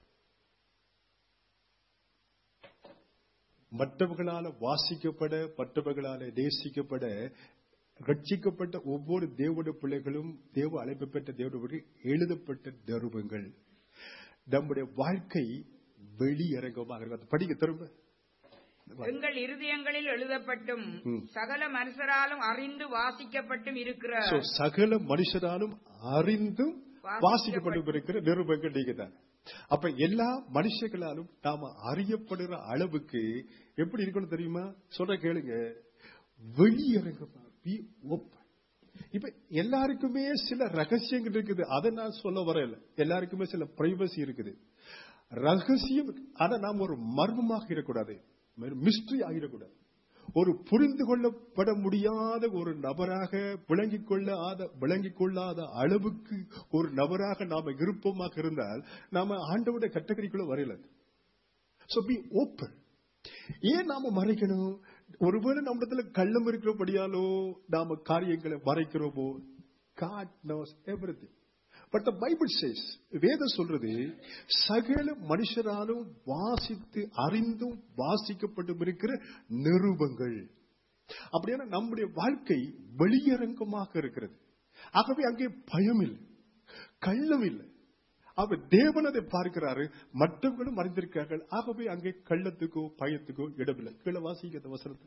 மற்றவர்களால வாசிக்கப்பட மற்றவர்களால நேசிக்கப்பட ரட்சிக்கப்பட்ட ஒவ்வொரு தேவனுடைய பிள்ளைகளும் தேவ அழைப்பு பெற்ற தேவனுடைய எழுதப்பட்ட நிருபங்கள் நம்முடைய வாழ்க்கை வெளியரங்கமாக இருக்கு அது படிக்க திரும்ப எங்கள் இருதயங்களில் எழுதப்பட்டும் ம். சகல மனுஷராலும் அறிந்து வாசிக்கப்பட்டும் இருக்கிற So, சகல மனுஷராலும் அறிந்தும் வாசிக்கப்பட்டு- வாசிக்கப்பட்டு இருக்கிற நிருபங்கள் நீங்க தான் அப்ப எல்லா மனுஷர்களாலும் நாம அறியப்படுற அளவுக்கு எப்படி இருக்கணும் தெரியுமா சொல்ற கேளுங்க வெளியரங்கமா be open. இப்ப எல்லாருக்குமே சில ரகசியங்கள் இருக்குது அதை நான் சொல்ல வரல எல்லாருக்குமே சில பிரைவசி இருக்குது ரகசியம் ஆனா நாம் ஒரு மர்மமாக இருக்கக்கூடாது மிஸ்ட்ரி ஆகிடக்கூடாது ஒரு புரிந்து கொள்ளப்பட முடியாத ஒரு நபராக விளங்கிக் கொள்ளாத விளங்கிக் கொள்ளாத அளவுக்கு ஒரு நபராக நாம இருப்போமாக இருந்தால் நாம ஆண்டவுடைய கட்டகரிக்குள்ள வரையல சோ பி ஓப்பன் ஏன் நாம மறைக்கணும் ஒருவேளை நம்மிடத்துல கள்ளம் இருக்கிறபடியாலோ நாம காரியங்களை மறைக்கிறோமோ God knows everything but the Bible says வேதம் சொல்றது சகல மனுஷராலும் வாசித்து அறிந்தும் வாசிக்கப்பட்டும் இருக்கிற நிருபங்கள் அப்படின்னா நம்முடைய வாழ்க்கை வெளியரங்கமாக இருக்கிறது ஆகவே அங்கே பயம் இல்லை கள்ளம் இல்லை அவர் தேவன் அதை பார்க்கிறாரு மற்றவர்களும் அறிந்திருக்கிறார்கள் ஆகவே அங்கே கள்ளத்துக்கோ பயத்துக்கோ இடமில்லை கீழே வாசிக்க அந்த வசனத்தை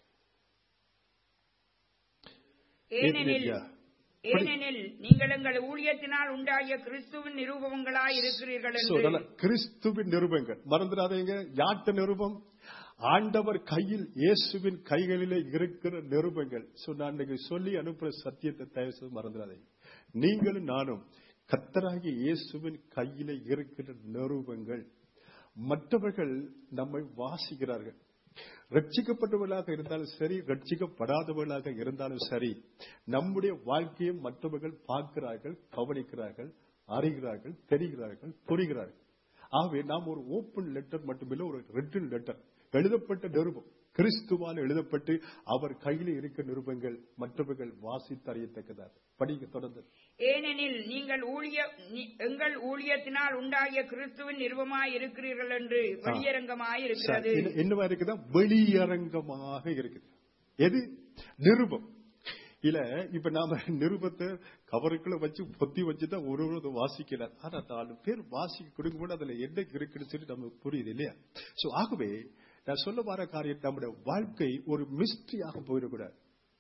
ஏனெனில் ஏனெனில் ஏனெனில் நீங்கள் எங்கள் ஊழியத்தினால் உண்டாகிய கிறிஸ்துவின் நிரூபங்களாய் இருக்கிறீர்கள் So, என்று அதனால கிறிஸ்துவின் நிருபங்கள் மறந்துடாதீங்க யாட்ட நிருபம் ஆண்டவர் கையில் இயேசுவின் கைகளிலே இருக்கிற நிருபங்கள் So, நான் இன்னைக்கு சொல்லி அனுப்புற சத்தியத்தை தயவு செய்து மறந்துடாதீங்க நீங்களும் நானும் கத்தராகிய இயேசுவின் கையிலே இருக்கிற நிருபங்கள் மற்றவர்கள் நம்மை வாசிக்கிறார்கள் ரட்சிக்கப்பட்டவர்களாக இருந்தாலும் சரி ரட்சிக்கப்படாதவர்களாக இருந்தாலும் சரி நம்முடைய எழுதிய மற்றவர்கள் பார்க்கிறார்கள் கவனிக்கிறார்கள் அறிகிறார்கள் தெரிகிறார்கள் புரிகிறார்கள் ஆகவே நாம் ஒரு ஓப்பன் லெட்டர் மட்டுமில்லை ஒரு ரிட்டன் லெட்டர் எழுதப்பட்ட நிருபம் கிறிஸ்துவால் எழுதப்பட்டு அவர் கையில் இருக்க நிருபங்கள் மற்றவர்கள் வாசித்து அறியத்தக்கதாக படிக்க தொடர்ந்து ஏனெனில் நீங்கள் ஊழிய நீ- எங்கள் ஊழியத்தினால் உண்டாகிய கிறிஸ்துவின் நிருபமாய் இருக்கிறீர்கள் என்று வெளியரங்கமாய் இருக்கிறது சரி, என்ன- என்னவா இருக்குதா வெளியரங்கமாக இருக்குது எது நிருபம் இல்ல இப்ப நாம நிருபத்தை கவருக்குள்ள வச்சு பொத்தி வச்சுதான் ஒரு ஒரு வாசிக்கிறார் ஆனா நாலு பேர் வாசிக்க கொடுக்கும்போது அதுல என்ன இருக்குன்னு சொல்லி நமக்கு புரியுது இல்லையா சோ ஆகவே நான் சொல்ல வர காரியம் நம்முடைய வாழ்க்கை ஒரு மிஸ்ட்ரியாக போயிடக்கூடாது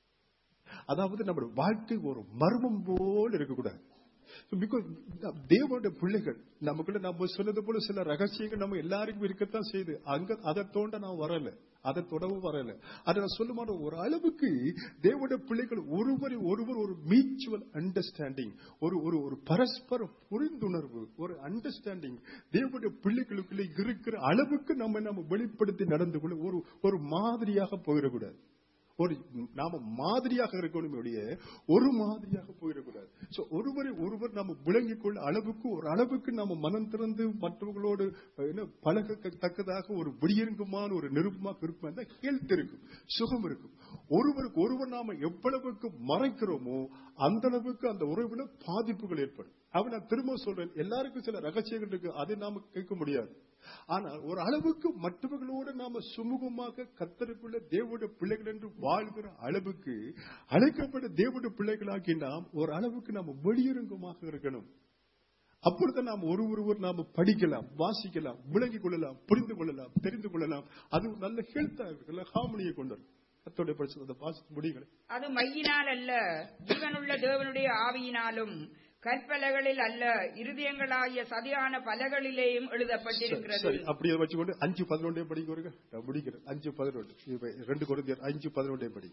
அதாவது நம்முடைய வாழ்க்கை ஒரு மர்மம் போல் இருக்கக்கூடாது பிகாஸ் தேவனுடைய பிள்ளைகள் நமக்குள்ள நம்ம சொன்னது போல சில ரகசியங்கள் நம்ம எல்லாருக்கும் இருக்கத்தான் செய்யுது அங்க அதை தோண்ட நான் வரல அதை தொடவும் வரல அதை நான் சொல்ல மாட்டேன் ஒரு அளவுக்கு தேவனுடைய பிள்ளைகள் ஒருவரை ஒருவர் ஒரு மியூச்சுவல் அண்டர்ஸ்டாண்டிங் ஒரு ஒரு ஒரு பரஸ்பர புரிந்துணர்வு ஒரு அண்டர்ஸ்டாண்டிங் தேவனுடைய பிள்ளைகளுக்குள்ள இருக்கிற அளவுக்கு நம்ம நம்ம வெளிப்படுத்தி நடந்து கொள்ள ஒரு ஒரு மாதிரியாக போயிடக்கூடாது ஒரு நாம மாதிரியாக இருக்கணும் ஒழிய ஒரு மாதிரியாக போயிடக்கூடாது சோ ஒருவரை ஒருவர் நாம விளங்கிக் கொள்ள அளவுக்கு ஒரு அளவுக்கு நாம மனம் திறந்து மற்றவர்களோடு என்ன பழகத்தக்கதாக ஒரு வெளியரங்கமான ஒரு நெருப்பமாக இருக்கும் ஹெல்த் இருக்கும் சுகம் இருக்கும் ஒருவருக்கு ஒருவர் நாம எவ்வளவுக்கு மறைக்கிறோமோ அந்த அளவுக்கு அந்த உறவுல பாதிப்புகள் ஏற்படும் அவன் நான் திரும்ப சொல்றேன் எல்லாருக்கும் சில ரகசியங்கள் இருக்கு அதை நாம கேட்க முடியாது ஆனால் ஒரு அளவுக்கு மற்றவர்களோடு நாம சுமூகமாக கத்தருக்குள்ள தேவனுடைய பிள்ளைகள் என்று வாழ்கிற அளவுக்கு அழைக்கப்பட்ட தேவனுடைய பிள்ளைகளாகி நாம் ஒரு அளவுக்கு நாம வெளியரங்கமாக இருக்கணும் அப்பொழுது நாம் ஒரு ஒருவர் நாம படிக்கலாம் வாசிக்கலாம் விளங்கிக் கொள்ளலாம் புரிந்து கொள்ளலாம் தெரிந்து கொள்ளலாம் அது ஒரு நல்ல ஹெல்த்தா இருக்கு ஹார்மனியை கொண்டு வரும் கத்தோடைய படிச்சு அந்த வாசித்து முடியுங்கள் அது மையினால் அல்ல ஜீவனுள்ள தேவனுடைய ஆவியினாலும் கற்பலகளில் அல்ல இருதயங்களாகிய சதியான பலகளிலேயும் எழுதப்பட்டிருக்கிறது சரி அப்படியே வச்சுக்கொண்டு அஞ்சு பதினொன்றே படிக்க வருங்க நான் முடிக்கிறேன் அஞ்சு பதினொன்று இப்ப ரெண்டு குழந்தையர் அஞ்சு பதினொன்றே படி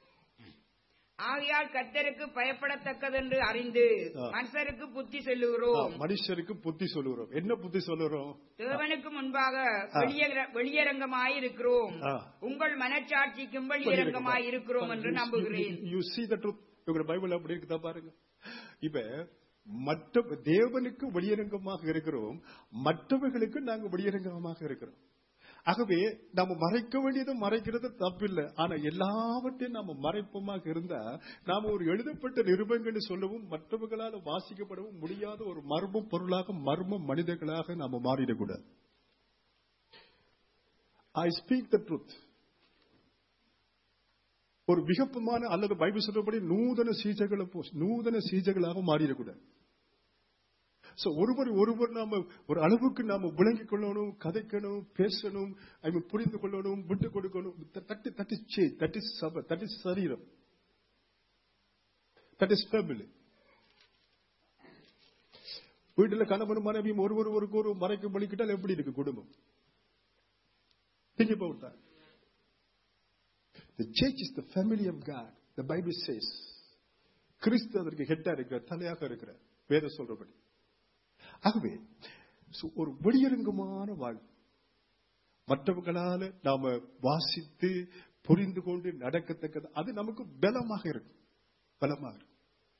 ஆகையால் கர்த்தருக்கு பயப்படத்தக்கதென்று அறிந்து ஆ. மனுஷருக்கு புத்தி ஆ, சொல்லுகிறோம் மனுஷருக்கு புத்தி சொல்லுகிறோம் என்ன புத்தி சொல்லுகிறோம் தேவனுக்கு முன்பாக ஆ. வெளியர- வெளியரங்கமாயிருக்கிறோம் ஆ. உங்கள் மனச்சாட்சிக்கும் வெளியரங்கமாயிருக்கிறோம் என்று நம்புகிறேன் யூ see the truth உங்க பைபிள் அப்படி இருக்குதா பாருங்க இப்ப மற்ற தேவனுக்கு வெளியரங்கமாக இருக்கிறோம் மற்றவர்களுக்கு நாங்க வெளியரங்கமாக இருக்கிறோம் ஆகவே நாம மறைக்க வேண்டியது மறைக்கிறது தப்பில்லை ஆனா எல்லாவற்றையும் நாம மறைப்பமாக இருந்தா நாம ஒரு எழுதப்பட்ட நிருபங்கள் சொல்லவும் மற்றவர்களால் வாசிக்கப்படவும் முடியாத ஒரு மர்ம பொருளாக மர்ம மனிதர்களாக நாம மாறிடக்கூடாது ஐ ஸ்பீக் த ட்ரூத் ஒரு விகப்பமான அல்லது பைபிள் சொல்றபடி நூதன சீஜர்களை போ- நூதன சீஜர்களாக மாறிடக்கூடாது சோ ஒருவர் ஒருவர் நாம ஒரு அளவுக்கு நாம விளங்கிக் கொள்ளணும் கதைக்கணும் பேசணும் ஐ மீன் புரிந்து கொள்ளணும் விட்டு கொடுக்கணும் தட்டு தட்டு சே தட் இஸ் சப தட் இஸ் சரீரம் தட் இஸ் ஃபேமிலி வீட்டுல கணவன் மனைவியும் ஒருவர் ஒருக்கு ஒரு மறைக்க மொழிக்கிட்டால் எப்படி இருக்கு குடும்பம் Think about that. The church is the family of God. The Bible says. கிறிஸ்து அதற்கு ஹெட்டா இருக்கிற தலையாக இருக்கிற வேத சொல்றபடி ஆகவே so ஒரு வெளியரங்கமான வாழ்வு மற்றவங்களால நாம வாசித்து புரிந்து கொண்டு நடக்கத்தக்கது அது நமக்கு பலமாக இருக்கும் பலமாக இருக்கும்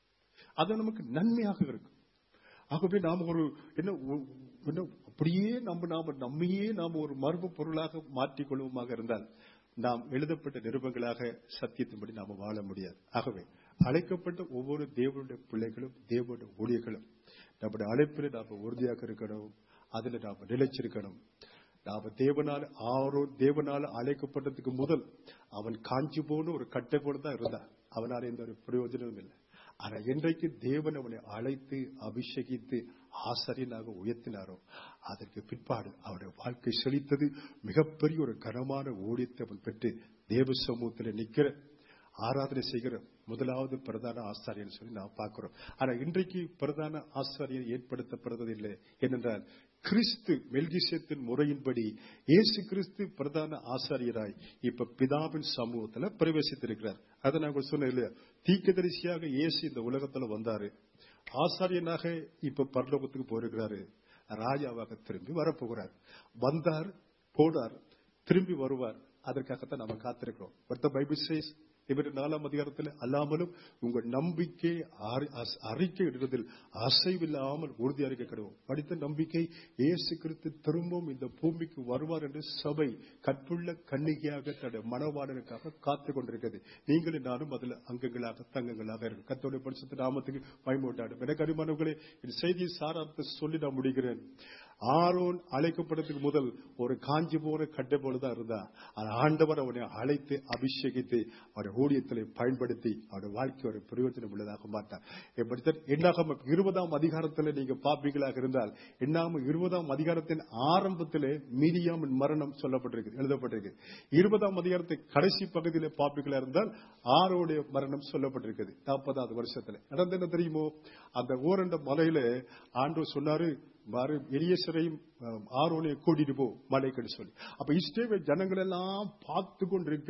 அது நமக்கு நன்மையாக இருக்கும் ஆகவே நாம் ஒரு என்ன ஒ- என்ன அப்படியே நம்ம நாம நம்மையே நாம் ஒரு மர்ம பொருளாக மாற்றிக்கொள்வோமாக இருந்தால் நாம் எழுதப்பட்ட நிருபங்களாக சத்தியத்தின்படி நாம வாழ முடியாது ஆகவே அழைக்கப்பட்ட ஒவ்வொரு தேவனுடைய பிள்ளைகளும் தேவனுடைய ஊழியர்களும் நம்முடைய அழைப்பில் நாம உறுதியாக இருக்கணும் அதுல நாம நிலைச்சிருக்கணும் நாம தேவனால் ஆரோ தேவனால் அழைக்கப்பட்டதுக்கு முதல் அவன் காஞ்சி போன ஒரு கட்டை போல தான் இருந்தான் அவனால எந்த ஒரு பிரயோஜனமும் இல்லை ஆனா என்றைக்கு தேவன் அவனை அழைத்து அபிஷேகித்து ஆசிரியனாக உயர்த்தினாரோ அதற்கு பிற்பாடு அவருடைய வாழ்க்கை செழித்தது மிகப்பெரிய ஒரு கனமான ஊழியத்தை அவன் பெற்று தேவ சமூகத்தில் நிக்கிற ஆராதனை செய்கிற முதலாவது பிரதான ஆசாரியர் சொல்லி நாம் பார்க்கிறோம் ஆனா இன்றைக்கு பிரதான ஆசாரியர் ஏற்படுத்தப்படுவதில்லை ஏனென்றால் கிறிஸ்து மெல்கிசத்தின் முறையின்படி இயேசு கிறிஸ்து பிரதான ஆசாரியராய் இப்ப பிதாவின் சமூகத்துல பிரவேசித்திருக்கிறார் அதை நாங்கள் சொன்னோம் இல்லையா தீக்கதரிசியாக இயேசு இந்த உலகத்துல வந்தாரு ஆசாரியனாக இப்ப பரலோகத்துக்கு போயிருக்கிறாரு ராஜாவாக திரும்பி வரப்போகிறார் வந்தார் போனார் திரும்பி வருவார் அதற்காகத்தான் நம்ம காத்திருக்கிறோம் But the Bible says, இவர் நாலாம் அதிகாரத்தில் அல்லாமலும் உங்கள் நம்பிக்கை அறி- அஸ்- அறிக்கை இடுவதில் அசைவில்லாமல் உறுதி அறிக்கை கிடைக்கும் படித்த நம்பிக்கை இயேசு கிறிஸ்து திரும்பவும் இந்த பூமிக்கு வருவார் என்று சபை கற்புள்ள கன்னிகையாக தன்னுடைய மனவாளனுக்காக காத்து கொண்டிருக்கிறது நீங்களும் நானும் அதுல அங்கங்களாக தங்கங்களாக இருக்கு கத்தோடைய பரிசுத்த நாமத்துக்கு பயமூட்டாடும் எனக்கு அருமானவர்களே இந்த செய்தியை சாரார்த்த சொல்லி நான் முடிக்கிறேன் ஆரோன் அழைக்கப்படுறதுக்கு முதல் ஒரு காஞ்சி போற கட்டை போலதான் இருந்தா ஆனா ஆண்டவர் அவனை அழைத்து அபிஷேகித்து அவருடைய ஊழியத்திலே பயன்படுத்தி அவருடைய வாழ்க்கை ஒரு பிரயோஜனம் உள்ளதாக மாட்டார் எப்படித்தான் எண்ணாகம் இருபதாம் அதிகாரத்தில் நீங்க பாப்பீங்களாக இருந்தால் எண்ணாம இருபதாம் அதிகாரத்தின் ஆரம்பத்திலே மீதியாமின் மரணம் சொல்லப்பட்டிருக்கு எழுதப்பட்டிருக்கு இருபதாம் அதிகாரத்தின் கடைசி பகுதியிலே பாப்பீங்களா இருந்தால் ஆரோடைய மரணம் சொல்லப்பட்டிருக்குது நாற்பதாவது வருஷத்துல நடந்து என்ன தெரியுமோ அந்த ஓரண்ட மலையில ஆண்டவர் சொன்னாரு பாரு எலியேசரையும் அஹ், ஆரோனையும் கூட்டிட்டு போ மலைக்குன்னு சொல்லி அப்ப இஸ்ரேல் ஜனங்கள் எல்லாம் பார்த்து கொண்டிருக்க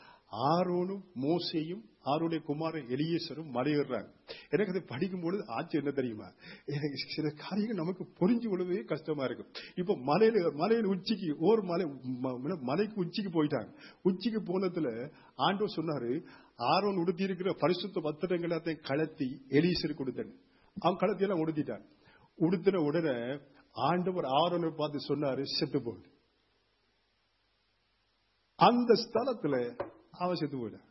ஆரோனும் மோசையும் ஆரோனுடைய குமாரன் எலியேசரும் மலையேறாங்க எனக்கு அதை படிக்கும்பொழுது ஆச்சு என்ன தெரியுமா எனக்கு சில காரியங்கள் நமக்கு புரிஞ்சு கொள்ளவே கஷ்டமா இருக்கும் இப்ப மலையில மலையில உச்சிக்கு ஒரு மலை ம- மலைக்கு உச்சிக்கு போயிட்டாங்க உச்சிக்கு போனதுல ஆண்டவர் சொன்னாரு ஆரோன் உடுத்தி இருக்கிற பரிசுத்த வத்திரங்கள் எல்லாத்தையும் கலத்தி எலியேசர் கொடுத்தேன் அவன் கலத்தி எல்லாம் உடுத்திட்டான் உடுத்தின உடனே ஆண்டவர் ஆரோனை பார்த்து சொன்னாரு செத்து போகுது அந்த ஸ்தலத்துல அவன் செத்து போயிட்டான்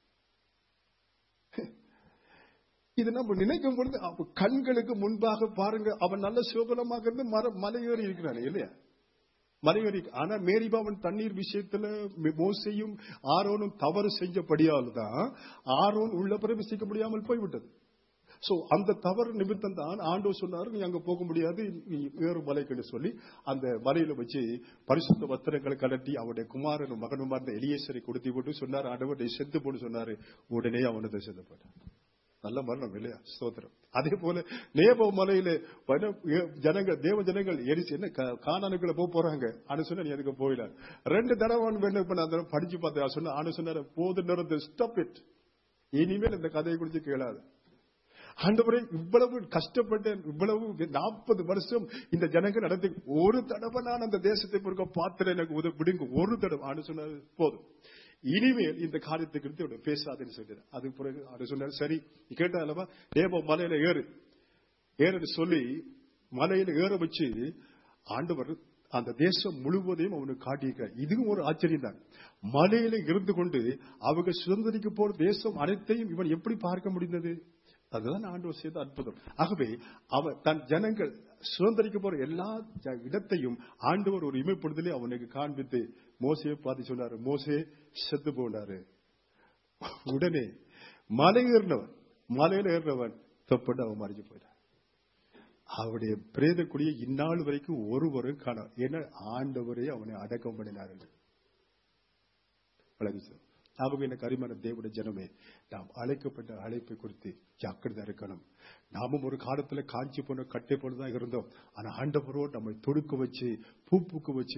இது நம்ம நினைக்கும் பொழுது அப்ப கண்களுக்கு முன்பாக பாருங்க அவன் நல்ல சோபனமாக இருந்து மர மலையேறி இருக்கிறான் இல்லையா மலையேறி ஆனா மேரிபாவன் தண்ணீர் விஷயத்துல மி- மோசேயும் ஆரோனும் தவறு செஞ்சபடியால் தான் ஆரோன் உள்ள பிரவேசிக்க முடியாமல் போய்விட்டது சோ அந்த தவறு நிமித்தம் தான் ஆண்டவர் சொன்னாரு நீ அங்க போக முடியாது நீ வேறு மலைக்கு சொல்லி அந்த மலையில வச்சு பரிசுத்த வத்திரங்களை கலட்டி அவனுடைய குமாரன் மகனுமா இருந்த எலியேசரை கொடுத்து போட்டு சொன்னார் ஆண்டவர் நீ செத்து போட்டு சொன்னாரு உடனே அவனது செத்து போட்டான் நல்ல மரணம் இல்லையா ஸ்தோத்திரம் அதே போல நேப மலையில வன- ஏ- ஜனங்கள் தேவ ஜனங்கள் எரிச்சு என்ன கா- கானானுக்குள்ள போக போறாங்க ஆனு சொன்ன நீ அதுக்கு போயிட ரெண்டு தடவை என்ன பண்ண அந்த படிச்சு பார்த்தா சொன்ன ஆனு சொன்னாரு போது நிறந்து ஸ்டாப் இட் இனிமேல் இந்த கதையை குறித்து கேளாது ஆண்டவரே இவ்வளவு கஷ்டப்பட்டேன் இவ்வளவு நாற்பது வருஷம் இந்த ஜனங்கள் நடத்தி ஒரு தடவை நான் அந்த தேசத்தை பொறுக்க பார்த்து எனக்கு உதவி விடுங்க ஒரு தடவை ஆண்டு சொன்னாரு போதும் இனிமேல் இந்த காரியத்தை குறித்து இவனை பேசாதுன்னு சொல்லிடுறேன் அது பிறகு ஆண்டு சொன்னாரு சரி நீ கேட்டா அல்லவா தேவ மலையில ஏறு ஏறுன்னு சொல்லி மலையில ஏற வச்சு ஆண்டவர் அந்த தேசம் முழுவதையும் அவனுக்கு காட்டியிருக்கார் இதுவும் ஒரு ஆச்சரியம் தான் மலையில இருந்து கொண்டு அவங்க சுதந்திரிக்க போற தேசம் அனைத்தையும் இவன் எப்படி பார்க்க முடிந்தது அதுதான் ஆண்டவர் செய்த அற்புதம் ஆகவே அவர் தன் ஜனங்கள் சுதந்திரிக்க போற எல்லா ஜ- இடத்தையும் ஆண்டவர் ஒரு இமைப்படுதலே அவனுக்கு காண்பித்து மோசையை பார்த்து சொன்னாரு மோசே செத்து போனாரு உடனே மலை ஏறினவன் மலையில ஏறினவன் தப்பட்டு அவன் மறைஞ்சு போயிட்டான் அவருடைய பிரேத குடியை இந்நாள் வரைக்கும் ஒருவரும் காண ஏன்னா ஆண்டவரே அவனை அடக்கம் பண்ணினார்கள் வழங்குச்சு ஆகவே எனக்கு அருமையான தேவனுடைய ஜனமே நாம் அழைக்கப்பட்ட அழைப்பை குறித்து ஜாக்கிரதை இருக்கணும் நாமும் ஒரு காலத்துல காஞ்சி போன கட்டை போலதான் இருந்தோம் ஆனா ஆண்டவரோ நம்மை தொடுக்க வச்சு பூ பூக்க வச்சு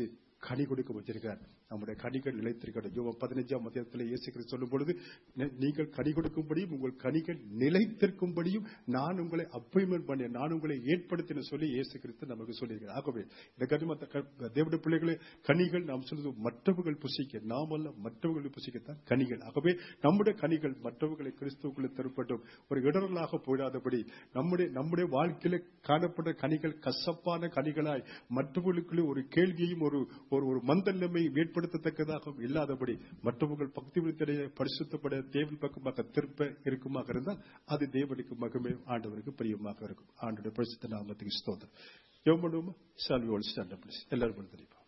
கனி கொடுக்க வச்சிருக்கார் நம்முடைய கனிகள் நிலைத்திருக்கட்டும் யோகம் பதினஞ்சாம் மத்தியத்தில் இயேசு கிறிஸ்து சொல்லும் பொழுது "நீ- நீங்கள் கனி கொடுக்கும்படியும் உங்கள் கனிகள் நிலைத்திருக்கும்படியும் நான் உங்களை அப்பாயின்மெண்ட் பண்ணி நான் உங்களை ஏற்படுத்தின சொல்லி இயேசு கிறிஸ்து நமக்கு சொல்லியிருக்கிறார் ஆகவே இந்த கனிமத்த க- தேவனுடைய பிள்ளைகளே கனிகள் நாம் சொல்வது மற்றவர்கள் புசிக்க நாம் அல்ல மற்றவர்கள் புசிக்கத்தான் கனிகள் ஆகவே நம்முடைய கனிகள் மற்றவர்களை கிறிஸ்துவுக்குள்ளே தருப்பட்டும் ஒரு இடரலாக போயிடாதபடி நம்முடைய நம்முடைய வாழ்க்கையில காணப்பட்ட கனிகள் கசப்பான கனிகளாய் மற்றவர்களுக்குள்ளே ஒரு கேள்வியையும் ஒரு ஒரு ஒரு மந்தநிலைமையும் ஏற்படுத்தத்தக்கதாக இல்லாதபடி மற்றவர்கள் பக்தி விருத்தடைய பரிசுத்தப்பட தேவன் பக்கமாக திருப்ப இருக்குமாக இருந்தால் அது தேவனுக்கு மகமே ஆண்டவருக்கு பிரியமாக இருக்கும் ஆண்டுடைய பரிசுத்த நாமத்துக்கு ஸ்தோத்திரம் யோமனும் சால்வியோடு ஸ்டாண்ட் எல்லாரும் தெரியும்